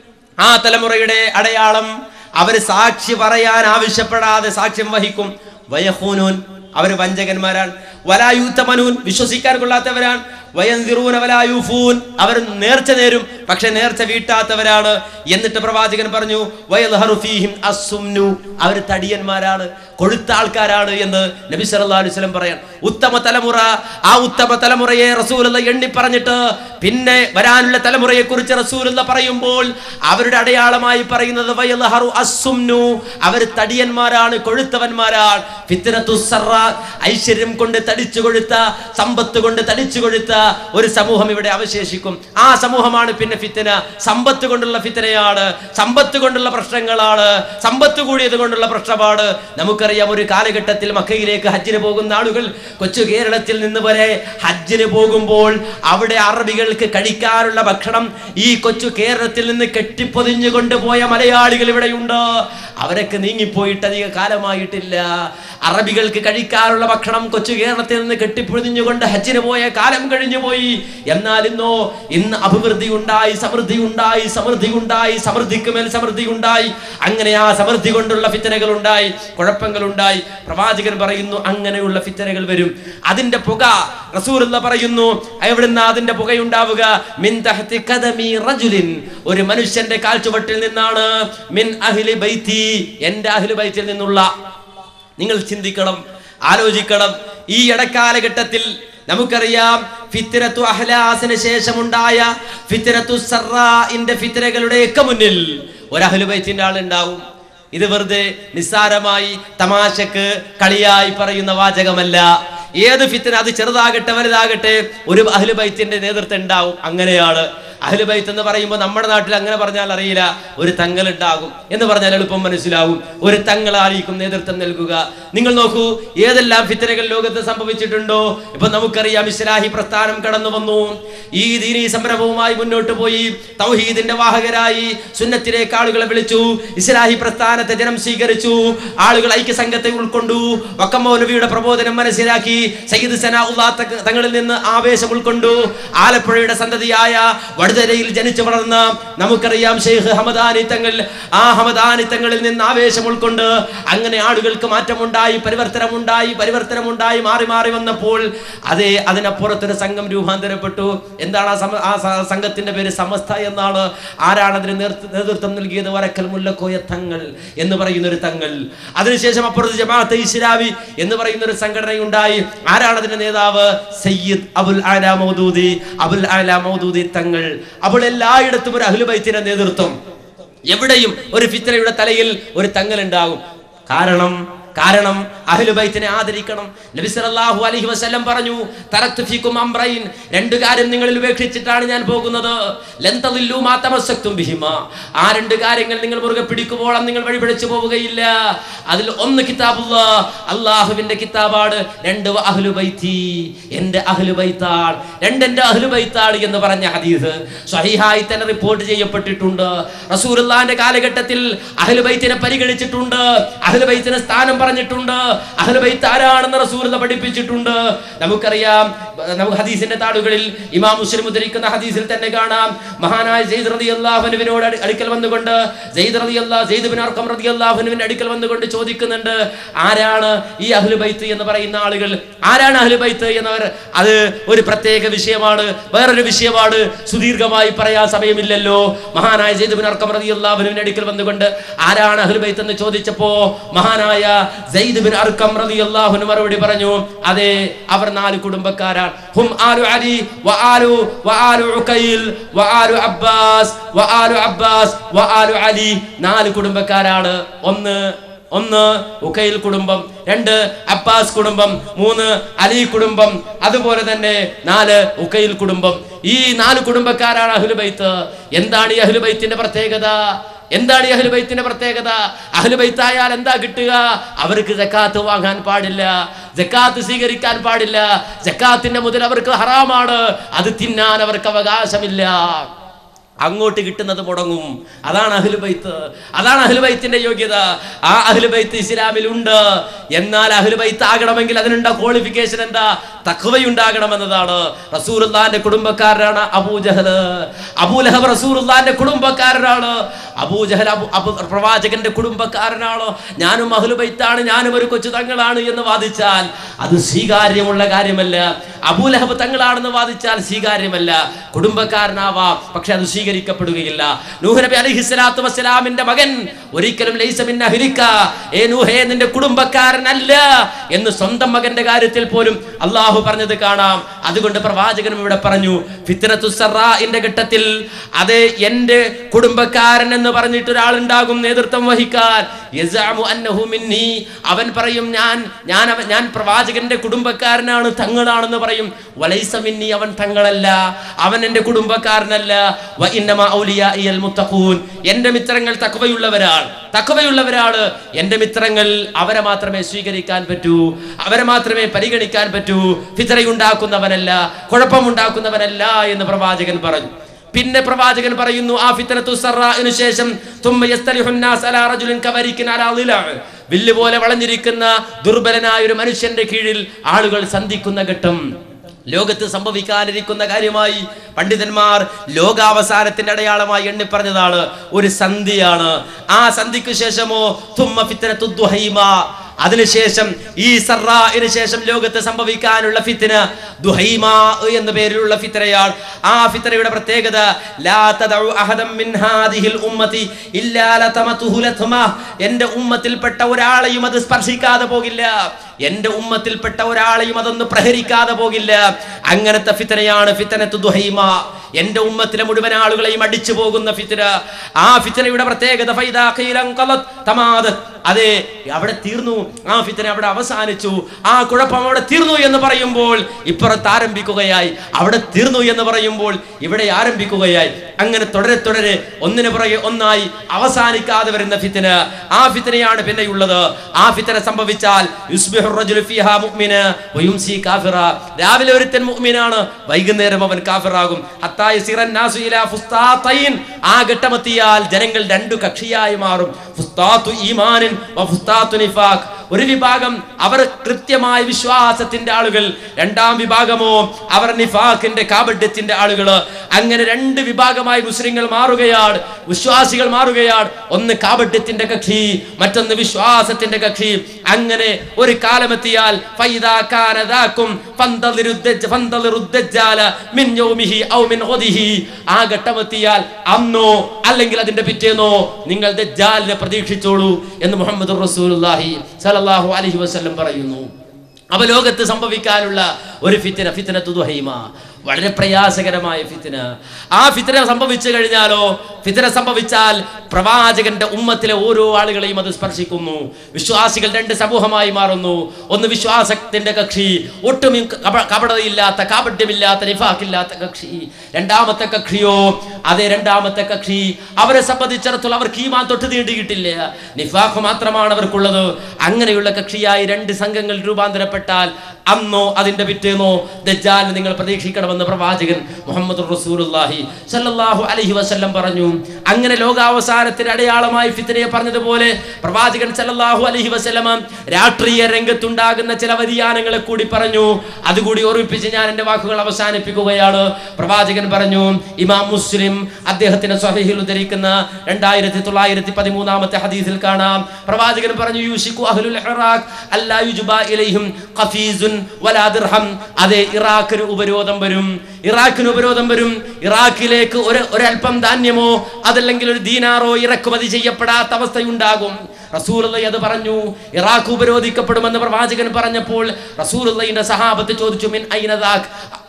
ആ തലമുറയുടെ അടയാളം അവർ സാക്ഷി പറയാൻ ആവശ്യപ്പെടാതെ സാക്ഷ്യം വഹിക്കും വയഹൂനൂൻ അവർ വഞ്ചകന്മാരാണ് വലായൂത്തമനൂൻ വിശ്വസിക്കാൻ കൊള്ളാത്തവരാണ് വയന്തിറൂന വലായൂഫൂൻ അവർ നേർച്ച നേരും പക്ഷെ നേർച്ച വീട്ടാത്തവരാണ് എന്നിട്ട് പ്രവാചകൻ പറഞ്ഞു വയൽഹറു ഫീഹിം അസ്സുംനു അവർ തടിയന്മാരാണ് കൊഴുത്ത ആൾക്കാരാണ് എന്ന് നബി സല്ലല്ലാഹു അലൈഹി വസല്ലം പറയാൻ ഉത്തമ തലമുറ ആ ഉത്തമ തലമുറയെ റസൂലുള്ള എണ്ണി പറഞ്ഞിട്ട് പിന്നെ വരാനുള്ള തലമുറയെ കുറിച്ച് റസൂലുള്ള പറയുമ്പോൾ അവരുടെ അടയാളമായി പറയുന്നത് വയൽഹറു അസ്സുംനു അവർ തടിയന്മാരാണ് കൊഴുത്തവന്മാരാണ് ഫിത്നത്തു സർറ ഐശ്വര്യം കൊണ്ട് തടിച്ചു കൊഴുത്ത സമ്പത്ത് കൊണ്ട് തടിച്ചു കൊഴുത്ത ഒരു സമൂഹം ഇവിടെ അവശേഷിക്കും ആ സമൂഹമാണ് പിന്നെ ഫിത്തന സമ്പത്ത് കൊണ്ടുള്ള ഫിത്തനയാണ് സമ്പത്ത് കൊണ്ടുള്ള പ്രശ്നങ്ങളാണ് സമ്പത്ത് കൂടിയത് കൊണ്ടുള്ള പ്രശ്നമാണ് നമുക്കറിയാം ഒരു കാലഘട്ടത്തിൽ മക്കയിലേക്ക് ഹജ്ജിന് പോകുന്ന ആളുകൾ കൊച്ചു കേരളത്തിൽ നിന്ന് വരെ ഹജ്ജിന് പോകുമ്പോൾ അവിടെ അറബികൾക്ക് കഴിക്കാനുള്ള ഭക്ഷണം ഈ കൊച്ചു കേരളത്തിൽ നിന്ന് കെട്ടിപ്പൊതിഞ്ഞു കൊണ്ടുപോയ മലയാളികൾ ഇവിടെയുണ്ട് അവരൊക്കെ നീങ്ങിപ്പോയിട്ട് അധിക കാലമായിട്ടില്ല അറബികൾക്ക് കഴിക്കാനുള്ള ഭക്ഷണം കൊച്ചു കേരളത്തിൽ നിന്ന് കെട്ടിപ്പൊഴിഞ്ഞുകൊണ്ട് ഹജ്ജിന് പോയ കാലം കഴിഞ്ഞു പോയി എന്നാൽ ഇന്നോ ഇന്ന് അഭിവൃദ്ധി ഉണ്ടായി സമൃദ്ധി ഉണ്ടായി സമൃദ്ധി ഉണ്ടായി സമൃദ്ധിക്ക് മേൽ സമൃദ്ധി ഉണ്ടായി അങ്ങനെ ആ സമൃദ്ധി കൊണ്ടുള്ള ഫിത്തനകൾ ഉണ്ടായി കുഴപ്പങ്ങൾ ഉണ്ടായി പ്രവാചകൻ പറയുന്നു അങ്ങനെയുള്ള ഫിത്തനകൾ വരും അതിന്റെ പുക റസൂലുള്ള പറയുന്നു എവിടുന്ന അതിന്റെ പുകയുണ്ടാവുക മിൻ തഹ്തി ഖദമി റജുലിൻ ഒരു മനുഷ്യന്റെ കാൽച്ചുവട്ടിൽ നിന്നാണ് മിൻ അഹ്ലി ബൈത്തി എന്റെ അഹ്ലി ബൈത്തിൽ നിന്നുള്ള നിങ്ങൾ ചിന്തിക്കണം ആലോചിക്കണം ഈ ഇടക്കാലഘട്ടത്തിൽ നമുക്കറിയാം ഫിത്തിരത്തു അഹ്ലാസിന് ശേഷമുണ്ടായ ഫിത്തിരത്തു സറാഇന്റെ ഫിത്തിരകളുടെയൊക്കെ മുന്നിൽ ഒരു അഹ്ലുബൈത്തിന്റെ ആളുണ്ടാവും ഇത് വെറുതെ നിസ്സാരമായി തമാശക്ക് കളിയായി പറയുന്ന വാചകമല്ല ഏത് ഫിത്തിന അത് ചെറുതാകട്ടെ വലുതാകട്ടെ ഒരു അഹ്ലുബൈത്തിന്റെ നേതൃത്വം ഉണ്ടാവും അങ്ങനെയാണ് അഹ്ലുബൈത്ത് എന്ന് പറയുമ്പോൾ നമ്മുടെ നാട്ടിൽ അങ്ങനെ പറഞ്ഞാൽ അറിയില്ല ഒരു തങ്ങൾ ഉണ്ടാകും എന്ന് പറഞ്ഞാൽ എളുപ്പം മനസ്സിലാവും ഒരു തങ്ങളായിരിക്കും നേതൃത്വം നൽകുക നിങ്ങൾ നോക്കൂ ഏതെല്ലാം ഫിത്തനകൾ ലോകത്ത് സംഭവിച്ചിട്ടുണ്ടോ ഇപ്പൊ നമുക്കറിയാം ഇസ്ലാഹി പ്രസ്ഥാനം കടന്നു വന്നു ഈ ദീനീ സംരംഭവുമായി മുന്നോട്ട് പോയി തൗഹീദിന്റെ വാഹകരായി സുന്നത്തിലേക്ക് ആളുകളെ വിളിച്ചു ഇസ്ലാഹി പ്രസ്ഥാനത്തെ ജനം സ്വീകരിച്ചു ആളുകൾ ഐക്യസംഘത്തെ ഉൾക്കൊണ്ടു വക്കമൗലവിയുടെ പ്രബോധനം മനസ്സിലാക്കി സയ്യിദ് സന തങ്ങളിൽ നിന്ന് ആവേശം ഉൾക്കൊണ്ടു ആലപ്പുഴയുടെ സന്തതിയായ വടുതലയിൽ ജനിച്ചു വളർന്ന നമുക്കറിയാം ഷെയ്ഖ് ഹമദാനി തങ്ങൾ ആ ഹമദാനി തങ്ങളിൽ നിന്ന് ആവേശം ഉൾക്കൊണ്ട് അങ്ങനെ ആളുകൾക്ക് മാറ്റമുണ്ടായി പരിവർത്തനമുണ്ടായി പരിവർത്തനമുണ്ടായി മാറി മാറി വന്നപ്പോൾ അതേ അതിനപ്പുറത്തൊരു സംഘം രൂപാന്തരപ്പെട്ടു എന്താണ് ആ സമ- ആ സ- സംഘത്തിന്റെ പേര് സമസ്ത എന്നാണ് ആരാണ് അതിന് നേതൃ- നേതൃത്വം നൽകിയത് വരക്കൽ മുല്ലക്കോയ തങ്ങൾ എന്ന് പറയുന്ന ഒരു തങ്ങൾ അതിനുശേഷം അപ്പുറത്ത് ജമാഅത്തെ ഇസ്ലാമി എന്ന് പറയുന്ന ഒരു സംഘടനയുണ്ടായി ആരാണ് അതിന്റെ നേതാവ് സയ്യിദ് അബുൽ ആല മൗദൂദി അബുൽ ആല മൗദൂദി തങ്ങൾ അപ്പോൾ എല്ലായിടത്തും ഒരു അഹ്ലുബൈത്തിന്റെ നേതൃത്വം എവിടെയും ഒരു ഫിത്രയുടെ തലയിൽ ഒരു തങ്ങൾ ഉണ്ടാകും കാരണം കാരണം അഹ്ലുബൈത്തിനെ ആദരിക്കണം നബി സല്ലല്ലാഹു അലൈഹി വസല്ലം പറഞ്ഞു തറക്തു ഫീക്കും അംറൈൻ രണ്ട് കാര്യം നിങ്ങളിൽ ഉപേക്ഷിച്ചിട്ടാണ് ഞാൻ പോകുന്നത് ലൻ തദില്ലു മാ തമസ്സക്തും ബിഹിമാ ആ രണ്ട് കാര്യങ്ങൾ നിങ്ങൾ മുറുകെ പിടിക്കുമ്പോഴും നിങ്ങൾ വഴിപിടിച്ചു പോവുകയില്ല അതിൽ ഒന്ന് കിതാബുള്ള അള്ളാഹുവിന്റെ കിതാബാണ് രണ്ട് വ അഹ്ലു ബൈത്തി എന്റെ അഹ്ലു ബൈത്താണ് രണ്ട് എന്റെ അഹ്ലു ബൈത്താണ് എന്ന് പറഞ്ഞ ഹദീസ് സ്വഹീഹായി തന്നെ റിപ്പോർട്ട് ചെയ്യപ്പെട്ടിട്ടുണ്ട് റസൂലുള്ളാഹിന്റെ കാലഘട്ടത്തിൽ അഹ്ലു ബൈത്തിനെ പരിഗണിച്ചിട്ടുണ്ട് അഹ്ലു ബൈത്തിന് സ്ഥാനം പറഞ്ഞിട്ടുണ്ട് അഹ്ലു ബൈത്ത് ആരാണെന്ന് റസൂലുള്ള പഠിപ്പിച്ചിട്ടുണ്ട് നമുക്കറിയാം നമുക്ക് ഹദീസിന്റെ താളുകളിൽ ഇമാം മുസ്ലിം ഉദ്ധരിക്കുന്ന ഹദീസിൽ തന്നെ കാണാം മഹാനായ സെയ്ദ് റളിയല്ലാഹുവിനോട് അടുക്കൽ വന്നുകൊണ്ട് സെയ്ദ് റളിയല്ലാ സെയ്ദ് ബിൻ അർഖം റളിയല്ലാഹുവിന്റെ അടുക്കൽ വന്നുകൊണ്ട് ചോദിക്കുന്നുണ്ട് ആരാണ് ഈ അഹ്ലു ബൈത്ത് എന്ന് പറയുന്ന ആളുകൾ ആരാണ് അഹ്ലു ബൈത്ത് എന്നവർ അത് ഒരു പ്രത്യേക വിഷയമാണ് വേറൊരു വിഷയമാണ് സുദീർഘമായി പറയാൻ സമയമില്ലല്ലോ മഹാനായ സെയ്ദ് ബിൻ അർഖം റളിയല്ലാഹുവിന്റെ അടുക്കൽ വന്നുകൊണ്ട് ആരാണ് അഹ്ലു ബൈത്ത് എന്ന് ചോദിച്ചപ്പോ മഹാനായ സെയ്ദ് ബിൻ അർഖം റളിയല്ലാഹുവിന് മറുപടി പറഞ്ഞു അതെ അവർ നാല് കുടുംബക്കാരാണ് ഹും ആലു അലി വ ആലു വ ആലു ഉഖൈൽ വ ആലു അബ്ബാസ് വ ആലു അബ്ബാസ് വ ആലു അലി നാല് കുടുംബക്കാരാണ് ഒന്ന് ഒന്ന് ഉഖൈൽ കുടുംബം രണ്ട് അബ്ബാസ് കുടുംബം മൂന്ന് അലി കുടുംബം അതുപോലെ തന്നെ നാല് ഉഖൈൽ കുടുംബം ഈ നാല് കുടുംബക്കാരാണ് അഹ്ലുബൈത്ത് എന്താണ് ഈ അഹ്ലുബൈത്തിന്റെ പ്രത്യേകത എന്താണ് ഈ അഹ്ലുബൈത്തിന്റെ പ്രത്യേകത അഹ്ലുബൈത്തായാൽ എന്താ കിട്ടുക അവർക്ക് ജക്കാത്ത് വാങ്ങാൻ പാടില്ല ജക്കാത്ത് സ്വീകരിക്കാൻ പാടില്ല ജക്കാത്തിന്റെ മുതൽ അവർക്ക് ഹറാമാണ് അത് തിന്നാൻ അവർക്ക് അവകാശമില്ല അങ്ങോട്ട് കിട്ടുന്നത് മുടങ്ങും അതാണ് അഹ്ലുബൈത്ത് അതാണ് അഹ്ലുബൈത്തിന്റെ യോഗ്യത ആ അഹ്ലുബൈത്ത് ഇസ്ലാമിൽ ഉണ്ട് എന്നാൽ അഹ്ലുബൈത്ത് ആകണമെങ്കിൽ അതിനുണ്ട ക്വാളിഫിക്കേഷൻ എന്താ തഖ്വയുണ്ടാകണം എന്നതാണ് റസൂലുള്ളാന്റെ കുടുംബക്കാരനാണ് അബൂജഹൽ അബൂലഹബ് റസൂലുള്ളാന്റെ കുടുംബക്കാരനാണ് അബൂജഹൽ അബു അബു പ്രവാചകന്റെ കുടുംബക്കാരനാണ് ഞാനും അഹ്ലുബൈത്താണ് ഞാനും ഒരു കൊച്ചു തങ്ങളാണ് എന്ന് വാദിച്ചാൽ അത് സ്വീകാര്യമുള്ള കാര്യമല്ല അബൂലഹബ് തങ്ങളാണെന്ന് വാദിച്ചാൽ സ്വീകാര്യമല്ല കുടുംബക്കാരനാവാം പക്ഷെ അത് സ്വീകരിക്കപ്പെടുകയില്ല നൂഹ് നബി അലൈഹി സ്വലാത്തു വസ്സലാമിന്റെ മകൻ ഒരിക്കലും ലൈസ മിൻ അഹ്ലിക ഏ നൂഹേ നിന്റെ കുടുംബക്കാരനല്ല എന്ന് സ്വന്തം മകന്റെ കാര്യത്തിൽ പോലും അള്ളാഹു പറഞ്ഞത് കാണാം അതുകൊണ്ട് പ്രവാചകനും ഇവിടെ പറഞ്ഞു ഫിത്രത്തു സറാഇന്റെ ഘട്ടത്തിൽ അത് എന്റെ കുടുംബക്കാരൻ എന്ന് പറഞ്ഞിട്ട് ഒരാളുണ്ടാകും നേതൃത്വം വഹിക്കാൻ യസ്അമു അന്നഹു മിന്നി അവൻ പറയും ഞാൻ ഞാൻ അവൻ ഞാൻ പ്രവാചകന്റെ കുടുംബക്കാരനാണ് തങ്ങളാണെന്ന് പറയും വലൈസ മിന്നി അവൻ തങ്ങളല്ല അവൻ എന്റെ കുടുംബക്കാരനല്ല വ ഇന്നമാ ഔലിയാഇയൽ മുത്തഖൂൻ എന്റെ മിത്രങ്ങൾ തഖ്വയുള്ളവരാണ് തഖ്വയുള്ളവരാണ് എന്റെ മിത്രങ്ങൾ അവരെ മാത്രമേ സ്വീകരിക്കാൻ പറ്റൂ അവരെ മാത്രമേ പരിഗണിക്കാൻ പറ്റൂ ഫിത്രയുണ്ടാക്കുന്നവനല്ല കുഴപ്പമുണ്ടാക്കുന്നവനല്ല എന്ന് പ്രവാചകൻ പറഞ്ഞു പിന്നെ പ്രവാചകൻ പറയുന്നു ആ ഫിത്തനത്തു സറാഇനു ശേഷം തുമ്മ യസ്തലിഹു الناس على رجل كبريك على ضلع വില്ല് പോലെ വളഞ്ഞിരിക്കുന്ന ദുർബലനായ ഒരു മനുഷ്യന്റെ കീഴിൽ ആളുകൾ സന്ധിക്കുന്ന ഘട്ടം ലോകത്ത് സംഭവിക്കാനിരിക്കുന്ന കാര്യമായി പണ്ഡിതന്മാർ ലോകാവസാനത്തിന്റെ അടയാളമായി എണ്ണി പറഞ്ഞതാണ് ഒരു സന്ധിയാണ് ആ സന്ധിക്ക് ശേഷമോ തുമ്മ ഫിത്തനത്തു ദുഹൈമ അതിനുശേഷം ഈ സറാഇന് ശേഷം ലോകത്ത് സംഭവിക്കാനുള്ള ഫിത്തിന ദുഹൈമ എന്ന പേരിലുള്ള ഫിത്തനയാണ് ആ ഫിത്തനയുടെ പ്രത്യേകത ലാ തദഉ അഹദം മിൻ ഹാദിഹിൽ ഉമ്മത്തി ഇല്ലാ ലതമതുഹു ലത്മ എൻ്റെ ഉമ്മത്തിൽപ്പെട്ട ഒരാളെയും അത് സ്പർശിക്കാതെ പോകില്ല എൻ്റെ ഉമ്മത്തിൽപ്പെട്ട ഒരാളെയും അതൊന്ന് പ്രഹരിക്കാതെ പോകില്ല അങ്ങനത്തെ ഫിത്തനയാണ് ഫിത്തനത്തു ദുഹൈമ എൻ്റെ ഉമ്മത്തിലെ മുഴുവൻ ആളുകളെയും അടിച്ചു പോകുന്ന ഫിത്തന ആ ഫിത്തനയുടെ പ്രത്യേകത ഫൈദാ ഖീലൻ ഖലത് തമാദത് അതെ അവിടെ തീർന്നു ആ ഫിത്തന അവിടെ അവസാനിച്ചു ആ കുഴപ്പം അവിടെ തീർന്നു എന്ന് പറയുമ്പോൾ ഇപ്പുറത്ത് ആരംഭിക്കുകയായി അവിടെ തീർന്നു എന്ന് പറയുമ്പോൾ ഇവിടെ ആരംഭിക്കുകയായി അങ്ങനെ തുടരെ തുടരെ ഒന്നിനു പുറകെ ഒന്നായി അവസാനിക്കാതെ വരുന്ന ഫിത്തന ആ ഫിത്തനയാണ് പിന്നെയുള്ളത് ആ ഫിത്തന സംഭവിച്ചാൽ യുസ്ബിഹു الرجل فيها مؤمن ويمسي كافرا രാവിലെ ഒരുത്തൻ മുഅ്മിനാണ് വൈകുന്നേരം അവൻ കാഫിറാകും ഹത്താ യസിറ الناس الى ഫുസ്താത്തൈൻ ആ ഘട്ടമെത്തിയാൽ ജനങ്ങൾ രണ്ടു കക്ഷിയായി മാറും ഫുസ്താത്തു ഈമാനിൻ വഫുസ്താത്തു നിഫാഖ് ഒരു വിഭാഗം അവർ കൃത്യമായ വിശ്വാസത്തിന്റെ ആളുകൾ രണ്ടാം വിഭാഗമോ അവർ നിഫാഖിന്റെ കാപഡ്യത്തിന്റെ ആളുകൾ അങ്ങനെ രണ്ട് വിഭാഗമായി മുസ്ലിങ്ങൾ മാറുകയാണ് വിശ്വാസികൾ മാറുകയാണ് ഒന്ന് കാപഡ്യത്തിന്റെ കക്ഷി മറ്റൊന്ന് വിശ്വാസത്തിന്റെ കക്ഷി അങ്ങനെ ഒരു കാലമെത്തിയാൽ ഫൈദാ കാന ദാക്കും ഫന്തളിരു ദജ്ജ- ഫന്തളിറു ദജ്ജാല മിൻ യൗമിഹി ഔ മിൻ ഗദിഹി. ആ ഘട്ടമെത്തിയാൽ അന്നോ അല്ലെങ്കിൽ അതിന്റെ പിറ്റേന്നോ നിങ്ങൾ ദജ്ജാലിനെ പ്രതീക്ഷിച്ചോളൂ എന്ന് മുഹമ്മദ് റസൂലുള്ളാഹി സല്ലല്ലാഹു അലൈഹി വസല്ലം പറയുന്നു അപ്പൊ ലോകത്ത് സംഭവിക്കാനുള്ള ഒരു ഫിത്തിന ഫിത്തിന തുതുഹൈമ വളരെ പ്രയാസകരമായ ഫിത്തിന ആ ഫിത്തിന സംഭവിച്ചു കഴിഞ്ഞാലോ ഫിത്തിന സംഭവിച്ചാൽ പ്രവാചകന്റെ ഉമ്മത്തിലെ ഓരോ ആളുകളെയും അത് സ്പർശിക്കുന്നു വിശ്വാസികൾ രണ്ട് സമൂഹമായി മാറുന്നു ഒന്ന് വിശ്വാസത്തിന്റെ കക്ഷി ഒട്ടും കപ- കപടതയില്ലാത്ത കാപട്യമില്ലാത്ത നിഫാക്കില്ലാത്ത കക്ഷി രണ്ടാമത്തെ കക്ഷിയോ അതെ രണ്ടാമത്തെ കക്ഷി അവരെ സംബന്ധിച്ചിടത്തോളം അവർക്ക് ഈമാൻ തൊട്ട് നീണ്ടിയിട്ടില്ല നിഫാഖ് മാത്രമാണ് അവർക്കുള്ളത് അങ്ങനെയുള്ള കക്ഷിയായി രണ്ട് സംഘങ്ങൾ രൂപാന്തരപ്പെട്ടാൽ അന്നോ അതിന്റെ പിറ്റേന്നോ ദജ്ജാലിനെ നിങ്ങൾ പ്രതീക്ഷിക്കണമെന്ന് പ്രവാചകൻ മുഹമ്മദ് റസൂലുള്ളാഹി സല്ലല്ലാഹു അലൈഹി വസല്ലം പറഞ്ഞു അങ്ങനെ ലോകാവസാനത്തിന്റെ അടയാളമായി ഫിത്തനയെ പറഞ്ഞതുപോലെ പ്രവാചകൻ സല്ലല്ലാഹു അലൈഹി വസല്ലമ രാഷ്ട്രീയ രംഗത്തുണ്ടാകുന്ന ചില വ്യതിയാനങ്ങളെ കൂടി പറഞ്ഞു അതുകൂടി ഓർമ്മിപ്പിച്ച് ഞാൻ എൻ്റെ വാക്കുകൾ അവസാനിപ്പിക്കുകയാണ് പ്രവാചകൻ പറഞ്ഞു ഇമാം മുസ്ലിം അദ്ദേഹത്തിന്റെ സ്വഹീഹിൽ ഉദ്ധരിക്കുന്ന രണ്ടായിരത്തി തൊള്ളായിരത്തി പതിമൂന്നാമത്തെ ഹദീസിൽ കാണാം പ്രവാചകൻ പറഞ്ഞു യൂഷിക്കു അഹ്ലുൽ ഇറാഖ് അല്ലാ യുജ്ബാ ഇലൈഹിം ഖഫീസുൻ വലാ ദിർഹം അതെ ഇറാഖിന് ഉപരോധം വരും ഇറാഖിന് ഉപരോധം വരും ഇറാഖിലേക്ക് ഒരു ഒരല്പം ധാന്യമോ അതല്ലെങ്കിൽ ഒരു ദീനാറോ ഇറക്കുമതി ചെയ്യപ്പെടാത്ത അവസ്ഥയുണ്ടാകും റസൂലുള്ള അത് പറഞ്ഞു ഇറാഖ് ഉപരോധിക്കപ്പെടുമെന്ന് പ്രവാചകൻ പറഞ്ഞപ്പോൾ റസൂലുള്ളയുടെ സഹാബത്ത് ചോദിച്ചു മിൻ ഐനദാഖ്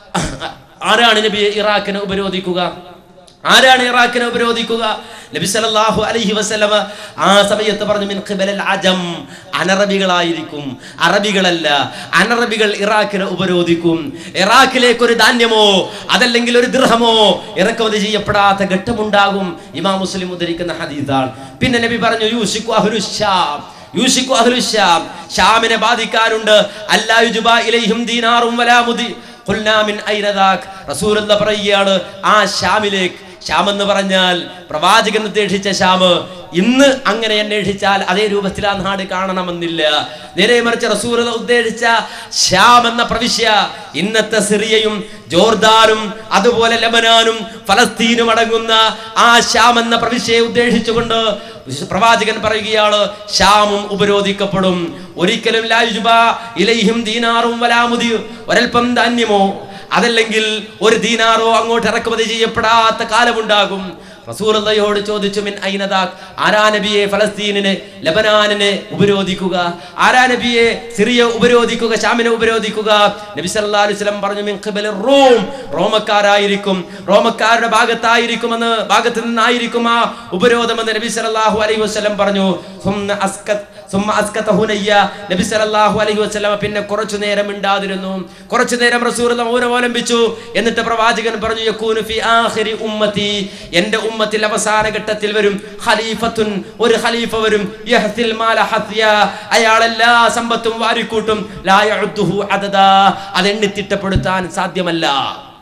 ആരാണ് നബി ഇറാഖിനെ ഉപരോധിക്കുക ആരാണ് ഇറാഖിനെ ഉപരോധിക്കുക നബി സല്ലല്ലാഹു അലൈഹി വസല്ലമ ആ സമയത്ത് പറഞ്ഞു മിൻ ഖിബലൽ അജം അനറബികളായിരിക്കും അറബികളല്ല അനറബികൾ ഇറാഖിനെ ഉപരോധിക്കും ഇറാഖിലേക്ക് ഒരു ധാന്യമോ അതല്ലെങ്കിൽ ഒരു ദൃഹമോ ഇറക്കുമതി ചെയ്യപ്പെടാത്ത ഘട്ടമുണ്ടാകും ഇമാം മുസ്ലിം ഉദ്ധരിക്കുന്ന ഹദീസാണ് പിന്നെ നബി പറഞ്ഞു യൂഷിക്കു അഹ്ലുശ്ശാം യൂഷിക്കു അഹ്ലുശ്ശാം ഷാമിനെ ബാധിക്കാറുണ്ട് അല്ലാ യുജ്ബാ ഇലൈഹിം ദീനാറും വലാ മുദി ഖുൽനാ മിൻ ഐന ദാക് റസൂലുള്ള പറയുകയാണ് ആ ഷാമിലേക്ക് ശ്യാം എന്ന് പറഞ്ഞാൽ പ്രവാചകൻ ഉദ്ദേശിച്ച ശ്യാമ് ഇന്ന് അങ്ങനെ അന്വേഷിച്ചാൽ അതേ രൂപത്തിൽ ആ നാട് കാണണമെന്നില്ല നേരെ മറിച്ച് റസൂൽ ഉദ്ദേശിച്ച ശ്യാം എന്ന പ്രവിശ്യ ഇന്നത്തെ സിറിയയും ജോർദാനും അതുപോലെ ലബനാനും ഫലസ്തീനും അടങ്ങുന്ന ആ ശ്യാം എന്ന പ്രവിശ്യയെ ഉദ്ദേശിച്ചുകൊണ്ട് പ്രവാചകൻ പറയുകയാണ് ശ്യാമും ഉപരോധിക്കപ്പെടും ഒരിക്കലും ലായുജുബ ഇലൈഹിം ദീനാറും വലാമുതി ഒരൽപ്പം ധാന്യമോ അതല്ലെങ്കിൽ ഒരു ദീനാറോ അങ്ങോട്ട് ഇറക്കുമതി ചെയ്യപ്പെടാത്ത കാലമുണ്ടാകും റസൂലയോട് ചോദിച്ചു മിൻ ഐനദാക് ആരാ നബിയെ ഫലസ്തീനിനെ ലബനാനിനെ ഉപരോധിക്കുക ആരാ നബിയെ സിറിയ ഉപരോധിക്കുക ഷാമിനെ ഉപരോധിക്കുക നബി സല്ലല്ലാഹു അലൈഹി വസല്ലം പറഞ്ഞു മിൻ ഖിബല റൂം റോമക്കാരായിരിക്കും റോമക്കാരുടെ ഭാഗത്തായിരിക്കുമെന്ന് ഭാഗത്ത് നിന്നായിരിക്കും ആ ഉപരോധമെന്ന് നബി സല്ലല്ലാഹു അലൈഹി വസല്ലം പറഞ്ഞു സുമ്മ അസ്കത് സുമ്മ അസ്കതഹു നയ്യ നബി സല്ലല്ലാഹു അലൈഹി വസല്ലം പിന്നെ കുറച്ചു നേരം മിണ്ടാതിരുന്നു കുറച്ചു നേരം റസൂൽ മൗനം അവലംബിച്ചു എന്നിട്ട് പ്രവാചകൻ പറഞ്ഞു യകൂനു ഫി ആഖിരി ഉമ്മത്തി എൻ്റെ ഉമ്മത്തിൽ അവസാന ഘട്ടത്തിൽ വരും ഖലീഫത്തുൻ ഒരു ഖലീഫ വരും യഹ്തിൽ മാല ഹത്യ അയാൾ എല്ലാ സമ്പത്തും വാരിക്കൂട്ടും ലാ യഉദ്ദുഹു അദദാ അത് എണ്ണിത്തിട്ടപ്പെടുത്താൻ സാധ്യമല്ല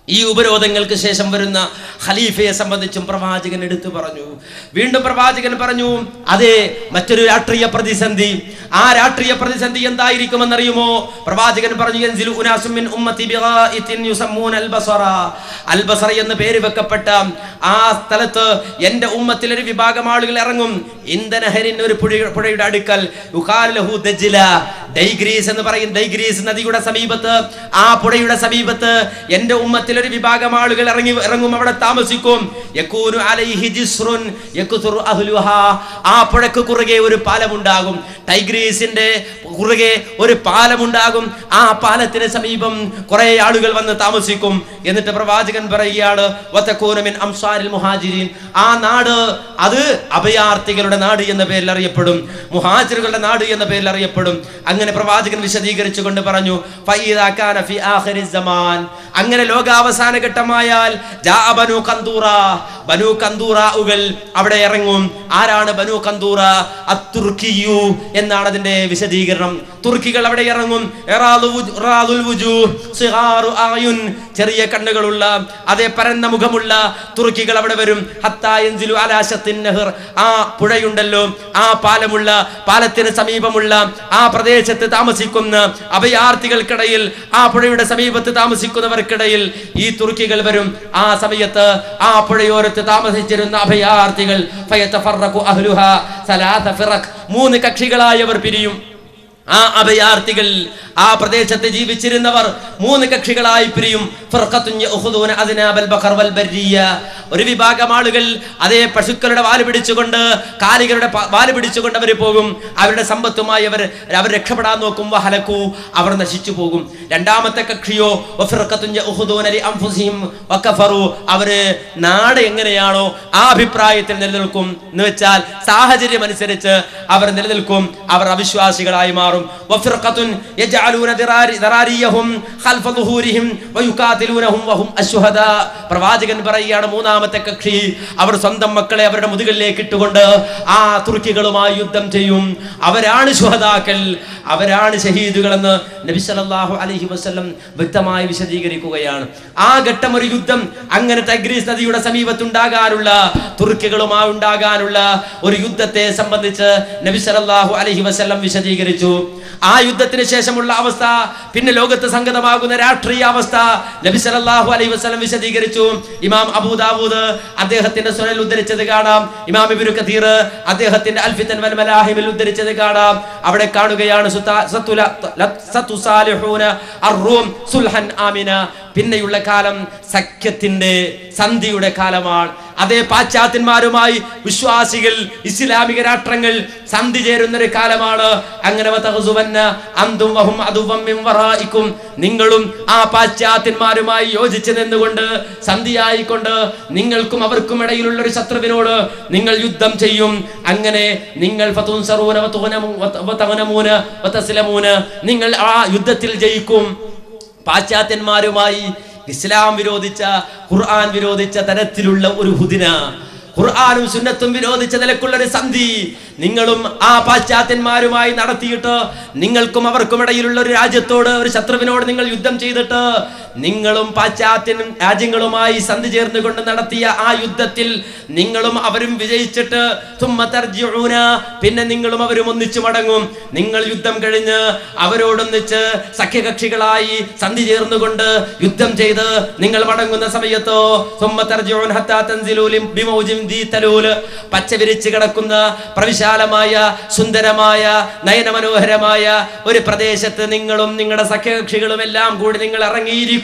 ഈ ഉപരോധങ്ങൾക്ക് ശേഷം വരുന്ന ഖലീഫയെ സംബന്ധിച്ചും പ്രവാചകൻ എടുത്തു പറഞ്ഞു വീണ്ടും പ്രവാചകൻ പറഞ്ഞു അതെ മറ്റൊരു രാഷ്ട്രീയ പ്രതിസന്ധി ആ രാഷ്ട്രീയ പ്രതിസന്ധി എന്തായിരിക്കുമെന്നറിയുമോ പ്രവാചകൻ പറഞ്ഞു "യൻസിലു ഉനാസും മിൻ ഉമ്മത്തി ബിഗായിത്തിൻ യുസമ്മൂന അൽബസറ." അൽബസറ എന്ന് പേര് വെക്കപ്പെട്ട ആ സ്ഥലത്ത് എന്റെ ഉമ്മത്തിൽ ഒരു വിഭാഗം ആളുകൾ ഇറങ്ങും ഇന്ധനഹരിൻ ഒരു പുഴ പുഴയുടെ അടുക്കൽ യുഖാൽ ലഹു ദജ്ല. ഡൈഗ്രീസ് എന്ന് പറയും ഡൈഗ്രീസ് നദിയുടെ സമീപത്ത് ആ പുഴയുടെ സമീപത്ത് എന്റെ ഉമ്മത്തിൽ ഒരു വിഭാഗം ആളുകൾ ഇറങ്ങി ഇറങ്ങും അവിടെ താമസിക്കും യകൂനു അലൈഹി ജിസ്റുൻ യക്തുറു അഹ്ലുഹാ. ആ പുഴക്ക് കുറുകെ ഒരു പാലമുണ്ടാകും ടൈഗ്രീസിന്റെ കുറുകെ ഒരു പാലമുണ്ടാകും ആ പാലത്തിന് സമീപം കുറെ ആളുകൾ വന്ന് താമസിക്കും എന്നിട്ട് പ്രവാചകൻ പറയുകയാണ് വതകൂന മിൻ അംസാരിൽ മുഹാജിരീൻ ആ നാട് അത് അഭയാർത്ഥികളുടെ നാട് എന്ന പേരിൽ അറിയപ്പെടും മുഹാജിറുകളുടെ നാട് എന്ന പേരിൽ അറിയപ്പെടും അങ്ങനെ പ്രവാചകൻ വിശദീകരിച്ചുകൊണ്ട് പറഞ്ഞു ഫഇദാ കാന ഫി ആഖിരി സമാൻ അങ്ങനെ ലോകാവസാന ഘട്ടമായാൽ ജാ ബനു കന്തൂറ ബനു കന്തൂറകൾ അവിടെ ഇറങ്ങും ആരാണ് ബനു കന്തൂറ അത്തുർക്കിയു എന്നാണ് അതിന്റെ വിശദീകരണം തുർക്കികൾ അവിടെ ഇറങ്ങും ഇറാദു വുജ്- ഇറാദുൽ വുജൂഹ്, സിഗാറു അഅയുൻ, ചെറിയ കണ്ണുകളുള്ള അതേ പരന്ന മുഖമുള്ള തുർക്കികൾ അവിടെ വരും ഹത്താ യൻസിലു അലാ ശത്തിൻ നഹർ. ആ പുഴയുണ്ടല്ലോ ആ പാലമുള്ള പാലത്തിന് സമീപമുള്ള ആ പ്രദേശത്ത് താമസിക്കുന്ന അഭയാർത്ഥികൾക്കിടയിൽ ആ പുഴയുടെ സമീപത്ത് താമസിക്കുന്നവർക്കിടയിൽ ഈ തുർക്കികൾ വരും ആ സമയത്ത് ആ പുഴയോരത്ത് താമസിച്ചിരുന്ന അഭയാർത്ഥികൾ ഫയതഫറഖു അഹ്ലുഹാ സലാസ ഫിറഖ്. മൂന്ന് കക്ഷികളായവർ പിരിയും ആ അഭയാർത്ഥികൾ ആ പ്രദേശത്ത് ജീവിച്ചിരുന്നവർ മൂന്ന് കക്ഷികളായി പിരിയും ഫിർഖത്തുൻ യഅഖുദൂന അദ്നാബൽ ബഖർ വൽ ബർരിയ. ഒരു വിഭാഗം ആളുകൾ അതേ പശുക്കളുടെ വാല് പിടിച്ചുകൊണ്ട് കാലികളുടെ പ- വാല് പിടിച്ചുകൊണ്ട് അവർ പോകും അവരുടെ സമ്പത്തുമായി അവർ അവർ രക്ഷപ്പെടാൻ നോക്കും വഹലക്കു അവർ നശിച്ചു പോകും രണ്ടാമത്തെ കക്ഷിയോ വഫിർഖത്തുൻ യഅഖുദൂന ലി അൻഫുസിഹിം വകഫറു. അവര് നാട് എങ്ങനെയാണോ ആ അഭിപ്രായത്തിൽ നിലനിൽക്കും എന്ന് വെച്ചാൽ സാഹചര്യം അനുസരിച്ച് അവർ നിലനിൽക്കും അവർ അവിശ്വാസികളായി മാറും വഫിർഖത്തുൻ യജഅലൂന ദിറാരി- ദറാരിയഹും ഖൽഫ ദുഹൂരിഹിം വയുഖാതിലൂനഹും വഹും അശ്ഹദാ. പ്രവാചകൻ പറയുകയാണ് മൂന്നാമത്തെ കക്ഷി അവർ സ്വന്തം മക്കളെ അവരുടെ മുതുകളിലേക്ക് ഇട്ടുകൊണ്ട് ആ തുർക്കികളുമായി യുദ്ധം ചെയ്യും അവരാണ് ശുഹദാക്കൾ അവരാണ് ഷഹീദുകളെന്ന് നബി സല്ലല്ലാഹു അലൈഹി വസല്ലം വ്യക്തമായി വിശദീകരിക്കുകയാണ് ആ ഘട്ടം ഒരു യുദ്ധം അങ്ങനെ തഗ്രീസ് നദിയുടെ സമീപത്തുണ്ടാകാനുള്ള തുർക്കികളുമായി ഉണ്ടാകാനുള്ള ഒരു യുദ്ധത്തെ സംബന്ധിച്ച് നബി സല്ലല്ലാഹു അലൈഹി വസല്ലം വിശദീകരിച്ചു ആ യുദ്ധത്തിന് ശേഷമുള്ള അവസ്ഥ പിന്നെ ലോകത്ത് സംഗതമാകുന്ന രാഷ്ട്രീയ അവസ്ഥ നബി സല്ലല്ലാഹു അലൈഹി വസല്ലം വിശദീകരിച്ചു ഇമാം അബൂദാവൂദ് അദ്ദേഹത്തിന്റെ സുനൽ ഉദ്ധരിച്ചത് കാണാം ഇമാം ഇബ്നു കതീർ അദ്ദേഹത്തിന്റെ അൽഫിത്തൻ വൽ മലാഹിമിൽ ഉദ്ധരിച്ചത് കാണാം അവിടെ കാണുകയാണ് സുത്താ- സത്തുല- ല- സത്തുസാലിഹൂന അർറൂം സുൽഹൻ ആമിന പിന്നെയുള്ള കാലം സഖ്യത്തിന്റെ സന്ധിയുടെ കാലമാണ് അതേ പാശ്ചാത്യന്മാരുമായി വിശ്വാസികൾ ഇസ്ലാമിക രാഷ്ട്രങ്ങൾ സന്ധി ചേരുന്ന ഒരു കാലമാണ് അങ്ങനെ വതഗ്സുവന്ന അന്തും വഹും അദുവ്വം മിൻ വറായിക്കും നിങ്ങളും ആ പാശ്ചാത്യന്മാരുമായി യോജിച്ച് നിന്നുകൊണ്ട് സന്ധിയായിക്കൊണ്ട് നിങ്ങൾക്കും അവർക്കും ഇടയിലുള്ള ഒരു ശത്രുവിനോട് നിങ്ങൾ യുദ്ധം ചെയ്യും അങ്ങനെ നിങ്ങൾ ഫതുൻസറൂന വതുഗ്നമു- വത- വതഗ്നമൂന വതസ്ലമൂന നിങ്ങൾ ആ യുദ്ധത്തിൽ ജയിക്കും പാശ്ചാത്യന്മാരുമായി ഇസ്ലാം വിരോധിച്ച ഖുർആൻ വിരോധിച്ച തരത്തിലുള്ള ഒരു ഹുദിന ഖുർആാനും സുന്നത്തും വിരോധിച്ച നിലക്കുള്ള ഒരു സന്ധി നിങ്ങളും ആ പാശ്ചാത്യന്മാരുമായി നടത്തിയിട്ട് നിങ്ങൾക്കും അവർക്കും ഇടയിലുള്ള ഒരു രാജ്യത്തോട് ഒരു ശത്രുവിനോട് നിങ്ങൾ യുദ്ധം ചെയ്തിട്ട് നിങ്ങളും പാശ്ചാത്യൻ രാജ്യങ്ങളുമായി സന്ധി ചേർന്നുകൊണ്ട് നടത്തിയ ആ യുദ്ധത്തിൽ നിങ്ങളും അവരും വിജയിച്ചിട്ട് തുമ്മ തർജിഊന പിന്നെ നിങ്ങളും അവരും ഒന്നിച്ചു മടങ്ങും നിങ്ങൾ യുദ്ധം കഴിഞ്ഞ് അവരോടൊന്നിച്ച് സഖ്യകക്ഷികളായി സന്ധി ചേർന്നുകൊണ്ട് യുദ്ധം ചെയ്ത് നിങ്ങൾ മടങ്ങുന്ന സമയത്തോ തുമ്മ തർജിഊൻ ഹത്താ തൻസിലൂ ലിം ബിമൗജിൻ ദീ തലൂല് പച്ച വിരിച്ച് കിടക്കുന്ന പ്രവിശാലമായ സുന്ദരമായ നയനമനോഹരമായ ഒരു പ്രദേശത്ത് നിങ്ങളും നിങ്ങളുടെ സഖ്യകക്ഷികളും എല്ലാം കൂടി നിങ്ങൾ ഇറങ്ങിയിരിക്കും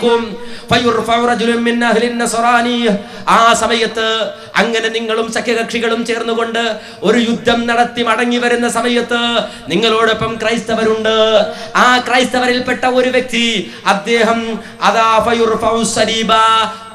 ഫയുർഫഉ റജുലുൻ മിൻ അഹ്ലിൻ നസ്റാനി. ആ സമയത്ത് അങ്ങനെ നിങ്ങളും സഖ്യകക്ഷികളും ചേർന്നുകൊണ്ട് ഒരു യുദ്ധം നടത്തി മടങ്ങി വരുന്ന സമയത്ത് നിങ്ങളോടൊപ്പം ക്രൈസ്തവരുണ്ട് ആ ക്രൈസ്തവരിൽപ്പെട്ട ഒരു വ്യക്തി അദ്ദേഹം അതാ ഫയുർഫഉ സരീബ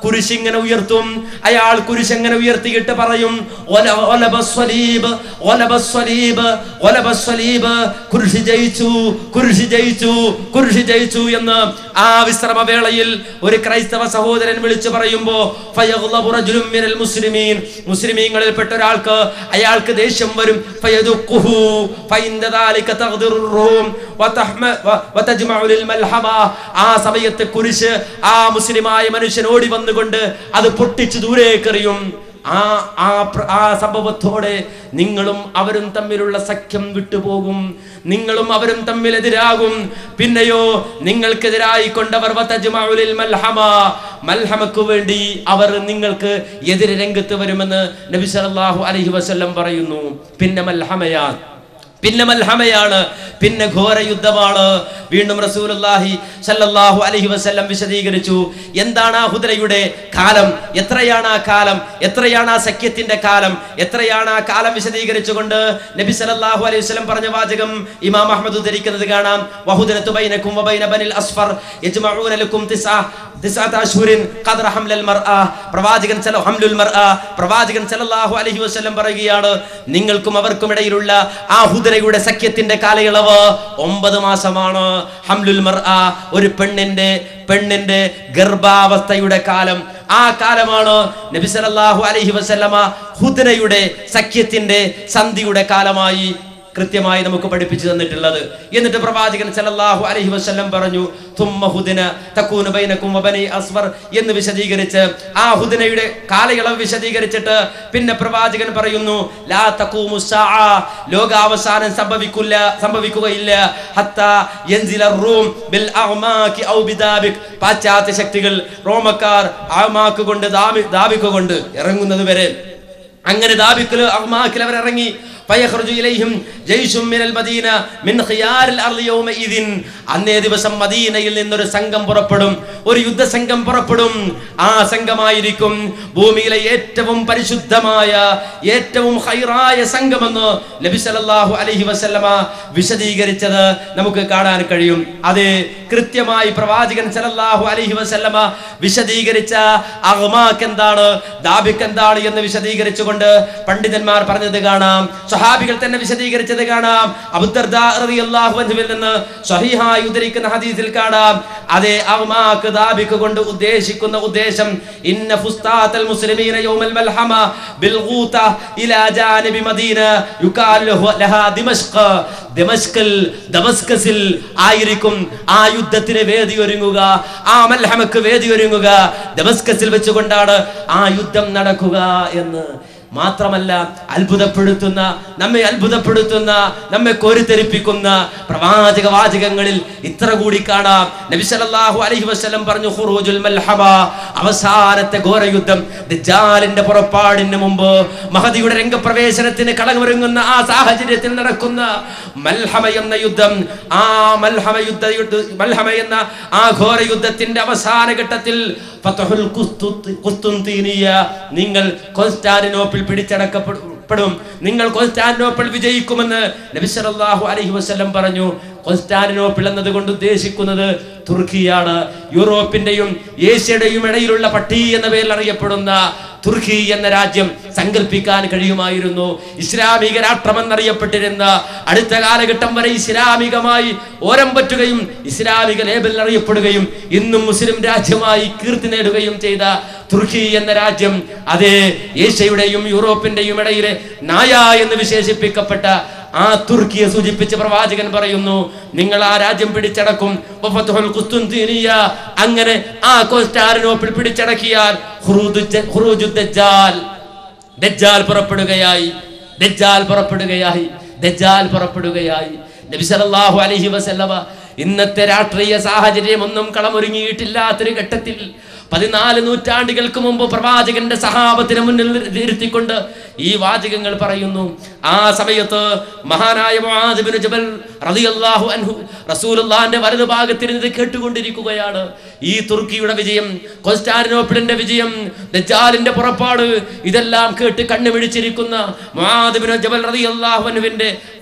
കുരിശിങ്ങനെ ഉയർത്തും അയാൾ കുരിശെങ്ങനെ ഉയർത്തിയിട്ട് പറയും "ഒല- ഒലബ സ്വലീബ്, ഒലബ സ്വലീബ്, ഒലബ സ്വലീബ്." കുരിശ് ജയിച്ചു കുരിശ് ജയിച്ചു കുരിശ് ജയിച്ചു എന്ന് ആ വിശ്രമവേളയിൽ ഒരു ക്രൈസ്തവ സഹോദരൻ വിളിച്ചു പറയുമ്പോ ഫയഗ്ളബു റജുലുൻ മിനൽ മുസ്ലിമീൻ മുസ്ലിമീങ്ങളിൽപ്പെട്ട ഒരാൾക്ക് അയാൾക്ക് ദേഷ്യം വരും ഫയദുഖുഹു ഫഇൻദ ദാലിക തഗ്ദിറു റൂം വതഹ്മ വ- വതജ്മഉ ലിൽ മൽഹമ ആ സമയത്ത് കുരിശ് ആ മുസ്ലിമായ മനുഷ്യൻ ഓടി വന്നുകൊണ്ട് അത് പൊട്ടിച്ച് ദൂരേക്കെറിയും ആ ആ പ്ര- ആ സംഭവത്തോടെ നിങ്ങളും അവരും തമ്മിലുള്ള സഖ്യം വിട്ടുപോകും നിങ്ങളും അവരും തമ്മിൽ എതിരാകും പിന്നെയോ നിങ്ങൾക്കെതിരായി കൊണ്ടവർ വതജ്മഉലിൽ മൽഹമ മൽഹമക്ക് വേണ്ടി അവർ നിങ്ങൾക്ക് എതിരെ രംഗത്ത് വരുമെന്ന് നബി സല്ലല്ലാഹു അലൈഹി വസല്ലം പറയുന്നു പിന്നെ മൽഹമയാ പിന്നെ മൽഹമയാണ് പിന്നെ ഘോര യുദ്ധമാണ് വീണ്ടും റസൂലുള്ളാഹി സല്ലല്ലാഹു അലൈഹി വസല്ലം വിശദീകരിച്ചു എന്താണ് ആ ഹുദരയുടെ കാലം എത്രയാണ് ആ കാലം എത്രയാണ് ആ സഖ്യത്തിന്റെ കാലം എത്രയാണ് ആ കാലം വിശദീകരിച്ചുകൊണ്ട് നബി സല്ലല്ലാഹു അലൈഹി വസല്ലം പറഞ്ഞ വാചകം ഇമാം അഹ്മദ് ഉദ്ധരിക്കുന്നത് കാണാം വഹുദനത്തു ബൈനക്കും വബൈന ബനിൽ അസ്ഫർ യജ്മഊന ലക്കും തിസ്അ തിസ്അത അശ്ഹുരിൻ ഖദ്റ ഹംലൽ മർഅ പ്രവാചകൻ സല്ല ഹംലുൽ മർഅ പ്രവാചകൻ സല്ലല്ലാഹു അലൈഹി വസല്ലം പറയുകയാണ് നിങ്ങൾക്കും അവർക്കും ഇടയിലുള്ള ആ ഹുദരയുടെ സഖ്യത്തിന്റെ കാലയളവ് ഒമ്പത് മാസമാണ് ഹംലുൽ മർഅ ഒരു പെണ്ണിന്റെ പെണ്ണിന്റെ ഗർഭാവസ്ഥയുടെ കാലം ആ കാലമാണ് നബി സല്ലല്ലാഹു അലൈഹി വസല്ലമ ഹുദരയുടെ സഖ്യത്തിന്റെ സന്ധിയുടെ കാലമായി കൃത്യമായി നമുക്ക് പഠിപ്പിച്ചു തന്നിട്ടുള്ളത് എന്നിട്ട് പ്രവാചകൻ സല്ലല്ലാഹു അലൈഹി വസല്ലം പറഞ്ഞു തുമ്മ ഹുദിന തക്കൂന ബൈനക്കും വബനി അസ്വർ എന്ന് വിശദീകരിച്ച് ആ ഹുദിനയുടെ കാലയളവ് വിശദീകരിച്ചിട്ട് പിന്നെ പ്രവാചകൻ പറയുന്നു ലാ തഖൂമു സ്സാഅ ലോകാവസാനം സംഭവിക്കില്ല സംഭവിക്കുകയില്ല ഹത്താ യൻസില റൂം ബിൽ അഅ്മാകി ഔ ബിദാബിക് പാശ്ചാത്യ ശക്തികൾ റോമക്കാർ അഅ്മാക്ക് കൊണ്ട് ദാബി- ദാബിക്ക് കൊണ്ട് ഇറങ്ങുന്നത് വരെ അങ്ങനെ ദാബിക്കല് അഹ്മാക്കിൽ അവർ ഇറങ്ങി فيخرج إليهم جيش من المدينة من خيار الأرض يومئذ അന്നേ ദിവസം മദീനയിൽ നിന്നൊരു സംഘം പുറപ്പെടും ഒരു യുദ്ധസംഘം പുറപ്പെടും ആ സംഘമായിരിക്കും ഭൂമിയിലെ ഏറ്റവും പരിശുദ്ധമായ ഏറ്റവും ഹൈറായ സംഘമെന്ന് നബി സല്ലല്ലാഹു അലൈഹി വസല്ലമ വിശദീകരിച്ചത് നമുക്ക് കാണാൻ കഴിയും അത് കൃത്യമായി പ്രവാചകൻ സല്ലല്ലാഹു അലൈഹി വസല്ലമ വിശദീകരിച്ച അഹ്മാക്ക് എന്താണ് ദാബിക്ക് എന്താണ് എന്ന് വിശദീകരിച്ചുകൊണ്ട് പണ്ഡിതന്മാർ പറഞ്ഞത് കാണാം സ്വഹാബികൾ തന്നെ വിശദീകരിച്ചത് കാണാം അബുദർദാ റളിയല്ലാഹു അൻഹുവിൽ നിന്ന് സ്വഹീഹായി ഉദ്ധരിക്കുന്ന ഹദീസിൽ കാണാം അതേ അഹ്മാക്ക് ദാബിക്ക് കൊണ്ട് ഉദ്ദേശിക്കുന്ന ഉദ്ദേശം ഇന്ന ഫുസ്താത്തൽ മുസ്ലിമീന യൗമൽ മൽഹമ ബിൽ ഗൂത ഇലാ ജാനിബി മദീന യുകാൽ ലഹാ ദിമഷ്ക് ദമസ്കൽ ദമസ്കസിൽ ആയിരിക്കും ആ യുദ്ധത്തിന് വേദി ഒരുങ്ങുക ആ മൽഹമക്ക് വേദി ഒരുങ്ങുക ദമസ്കസിൽ വെച്ചുകൊണ്ടാണ് ആ യുദ്ധം നടക്കുക എന്ന് മാത്രമല്ല അത്ഭുതപ്പെടുത്തുന്ന നമ്മെ അത്ഭുതപ്പെടുത്തുന്ന നമ്മെ കോരിത്തെരിപ്പിക്കുന്ന പ്രവാചക വാചകങ്ങളിൽ ഇത്ര കൂടി കാണാം നബി സല്ലല്ലാഹു അലൈഹി വസല്ലം പറഞ്ഞു ഖുറൂജുൽ മൽഹമ അവസാനത്തെ ഘോരയുദ്ധം ദജ്ജാലിന്റെ പുറപ്പാടിന് മുമ്പ് മഹദിയുടെ രംഗപ്രവേശനത്തിന് കളമൊരുങ്ങുന്ന ആ സാഹചര്യത്തിൽ നടക്കുന്ന മൽഹമ എന്ന യുദ്ധം ആ മൽഹമ യുദ്ധ യുദ്ധ- മൽഹമ എന്ന ആ ഘോര യുദ്ധത്തിന്റെ അവസാന ഘട്ടത്തിൽ ഫതഹുൽ ഖുസ്തു- ഖുസ്തുൻതീനിയ നിങ്ങൾ കോൺസ്റ്റാന്റിനോപ്പിൾ പിടിച്ചടക്കപ്പെടും നിങ്ങൾ കോൺസ്റ്റാന്റിനോപ്പിൾ വിജയിക്കുമെന്ന് നബി സല്ലല്ലാഹു അലൈഹി വസല്ലം പറഞ്ഞു കോൺസ്റ്റാന്റിനോപ്പിൾ എന്നതുകൊണ്ട് ഉദ്ദേശിക്കുന്നത് തുർക്കിയാണ് യൂറോപ്പിന്റെയും ഏഷ്യയുടെയും ഇടയിലുള്ള പട്ടി എന്ന പേരിൽ അറിയപ്പെടുന്ന തുർക്കി എന്ന രാജ്യം സങ്കല്പിക്കാൻ കഴിയുമായിരുന്നു ഇസ്ലാമിക രാഷ്ട്രമെന്നറിയപ്പെട്ടിരുന്ന അടുത്ത കാലഘട്ടം വരെ ഇസ്ലാമികമായി ഓരം പറ്റുകയും ഇസ്ലാമിക ലേബലിൽ അറിയപ്പെടുകയും ഇന്നും മുസ്ലിം രാജ്യമായി കീർത്തി നേടുകയും ചെയ്ത തുർക്കി എന്ന രാജ്യം അതേ ഏഷ്യയുടെയും യൂറോപ്പിന്റെയും ഇടയിലെ നായ എന്ന് വിശേഷിപ്പിക്കപ്പെട്ട ആ തുർക്കിയെ സൂചിപ്പിച്ച് പ്രവാചകൻ പറയുന്നു നിങ്ങൾ ആ രാജ്യം പിടിച്ചടക്കും വഫത്തുഹുൽ ഖുസ്തുൻതീനിയ. അങ്ങനെ ആ കോസ്റ്റാരിനോപ്പിൾ പിടിച്ചടക്കിയാൽ ഖുറൂദുജ്ജ- ഖുറൂജു ദജ്ജാൽ ദജ്ജാൽ പുറപ്പെടുകയായി ദജ്ജാൽ പുറപ്പെടുകയായി ദജ്ജാൽ പുറപ്പെടുകയായി നബി സല്ലല്ലാഹു അലൈഹി വസല്ലമ ഇന്നത്തെ രാഷ്ട്രീയ സാഹചര്യം ഒന്നും കളമൊരുങ്ങിയിട്ടില്ലാത്തൊരു ഘട്ടത്തിൽ പതിനാല് നൂറ്റാണ്ടുകൾക്ക് മുമ്പ് പ്രവാചകന്റെ സഹാബത്തിന് മുന്നിൽ ഇരുത്തിക്കൊണ്ട് ഈ വാചകങ്ങൾ പറയുന്നു ആ സമയത്ത് മഹാനായ മുആദ് ഇബ്നു ജബൽ റളിയല്ലാഹു അൻഹു റസൂലുള്ളാഹിന്റെ വലതു ഭാഗത്തിരുന്ന് കേട്ടുകൊണ്ടിരിക്കുകയാണ് ഈ തുർക്കിയുടെ വിജയം കോസ്റ്റാരിനോപ്പിളിന്റെ വിജയം ദജ്ജാലിന്റെ പുറപ്പാട് ഇതെല്ലാം കേട്ട് കണ്ണുമിടിച്ചിരിക്കുന്ന മുആദ് ഇബ്നു ജബൽ റളിയല്ലാഹു അൻഹുവിന്റെ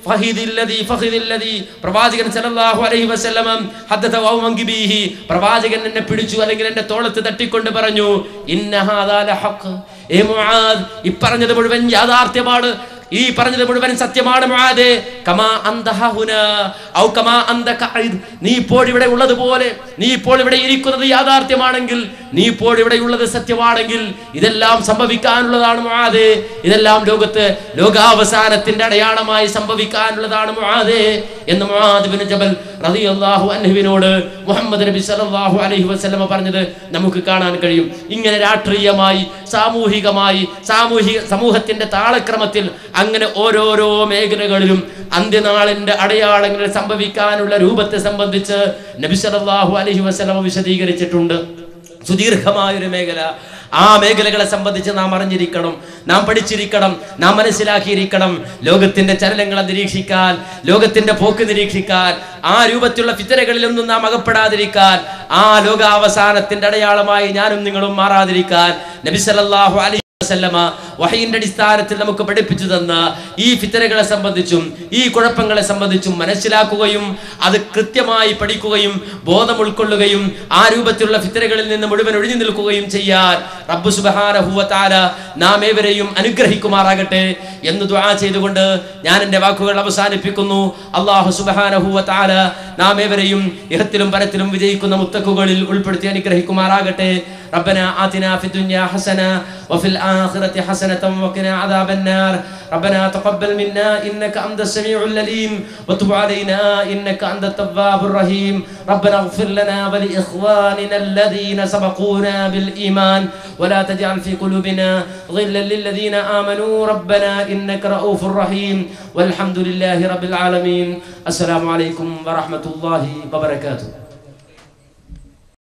ഫഹിദില്ലദി ഫഹിദില്ലദി പ്രവാചകൻ സല്ലല്ലാഹു അലൈഹി വസല്ലമ ഹദ്ദത വ മങ്കിബിഹി പ്രവാചകൻ എന്നെ പിടിച്ചു അല്ലെങ്കിൽ എന്റെ തോളത്ത് തട്ടിക്കൊണ്ട് പറഞ്ഞു ഇന്ന ഹാദാ ലഹഖ് ഏ മുആദ് ഈ പറഞ്ഞത് മുഴുവൻ യാഥാർത്ഥ്യമാണ് ഈ പറഞ്ഞത് മുഴുവൻ സത്യമാണ് മുആദേ കമാ അന്ത ഹുന ഔ കമാ അന്ത ഖഈദ് നീ ഇപ്പോൾ ഇവിടെ ഉള്ളതുപോലെ നീ ഇപ്പോൾ ഇവിടെ ഇരിക്കുന്നത് യാഥാർത്ഥ്യമാണെങ്കിൽ നീ ഇപ്പോൾ ഇവിടെ ഉള്ളത് സത്യമാണെങ്കിൽ ഇതെല്ലാം സംഭവിക്കാനുള്ളതാണ് മുആദേ ഇതെല്ലാം ലോകത്ത് ലോകാവസാനത്തിന്റെ അടയാളമായി സംഭവിക്കാനുള്ളതാണ് മുആദേ എന്ന് മുആദ് ബിൻ ജബൽ റളിയല്ലാഹു അൻഹുവിനോട് മുഹമ്മദ് നബി സല്ലല്ലാഹു അലൈഹി വസല്ലമ പറഞ്ഞത് നമുക്ക് കാണാൻ കഴിയും ഇങ്ങനെ രാഷ്ട്രീയമായി സാമൂഹികമായി സാമൂഹിക സമൂഹത്തിന്റെ താളക്രമത്തിൽ അങ്ങനെ ഓരോരോ മേഖലകളിലും അന്ത്യനാളിന്റെ അടയാളങ്ങൾ സംഭവിക്കാനുള്ള രൂപത്തെ സംബന്ധിച്ച് നബി സല്ലല്ലാഹു അലൈഹി വസല്ലമ വിശദീകരിച്ചിട്ടുണ്ട് സുദീർഘമായൊരു മേഖല ആ മേഖലകളെ സംബന്ധിച്ച് നാം അറിഞ്ഞിരിക്കണം നാം പഠിച്ചിരിക്കണം നാം മനസ്സിലാക്കിയിരിക്കണം ലോകത്തിന്റെ ചലനങ്ങളെ നിരീക്ഷിക്കാൻ ലോകത്തിന്റെ പോക്ക് നിരീക്ഷിക്കാൻ ആ രൂപത്തിലുള്ള ഫിത്തനകളിലൊന്നും നാം അകപ്പെടാതിരിക്കാൻ ആ ലോകാവസാനത്തിന്റെ അടയാളമായി ഞാനും നിങ്ങളും മാറാതിരിക്കാൻ നബി സല്ലല്ലാഹു അലൈഹി വസല്ലമ വഹയിന്റെ അടിസ്ഥാനത്തിൽ നമുക്ക് പഠിപ്പിച്ചു തന്ന ഈ ഫിത്തനകളെ സംബന്ധിച്ചും ഈ കുഴപ്പങ്ങളെ സംബന്ധിച്ചും മനസ്സിലാക്കുകയും അത് കൃത്യമായി പഠിക്കുകയും ബോധം ഉൾക്കൊള്ളുകയും ആ രൂപത്തിലുള്ള ഫിത്തനകളിൽ നിന്ന് മുഴുവൻ ഒഴിഞ്ഞു നിൽക്കുകയും ചെയ്യാൻ റബ്ബു സുബ്ഹാനഹു വ തആല നാം ഏവരെയും അനുഗ്രഹിക്കുമാറാകട്ടെ എന്ന് ദുആ ചെയ്തുകൊണ്ട് ഞാൻ എൻ്റെ വാക്കുകൾ അവസാനിപ്പിക്കുന്നു അള്ളാഹു സുബ്ഹാനഹു വ തആല നാം ഏവരെയും ഇഹത്തിലും പരത്തിലും വിജയിക്കുന്ന മുത്തക്കുകളിൽ ഉൾപ്പെടുത്തി അനുഗ്രഹിക്കുമാറാകട്ടെ ربنا آتنا في الدنيا حسنة وفي الآخرة حسنة وقنا عذاب النار ربنا تقبل منا إنك أنت السميع العليم وتب علينا إنك أنت التواب الرحيم ربنا اغفر لنا ولإخواننا الذين سبقونا بالإيمان ولا تجعل في قلوبنا غلا للذين آمنوا ربنا إنك رؤوف رحيم والحمد لله رب العالمين السلام عليكم ورحمة الله وبركاته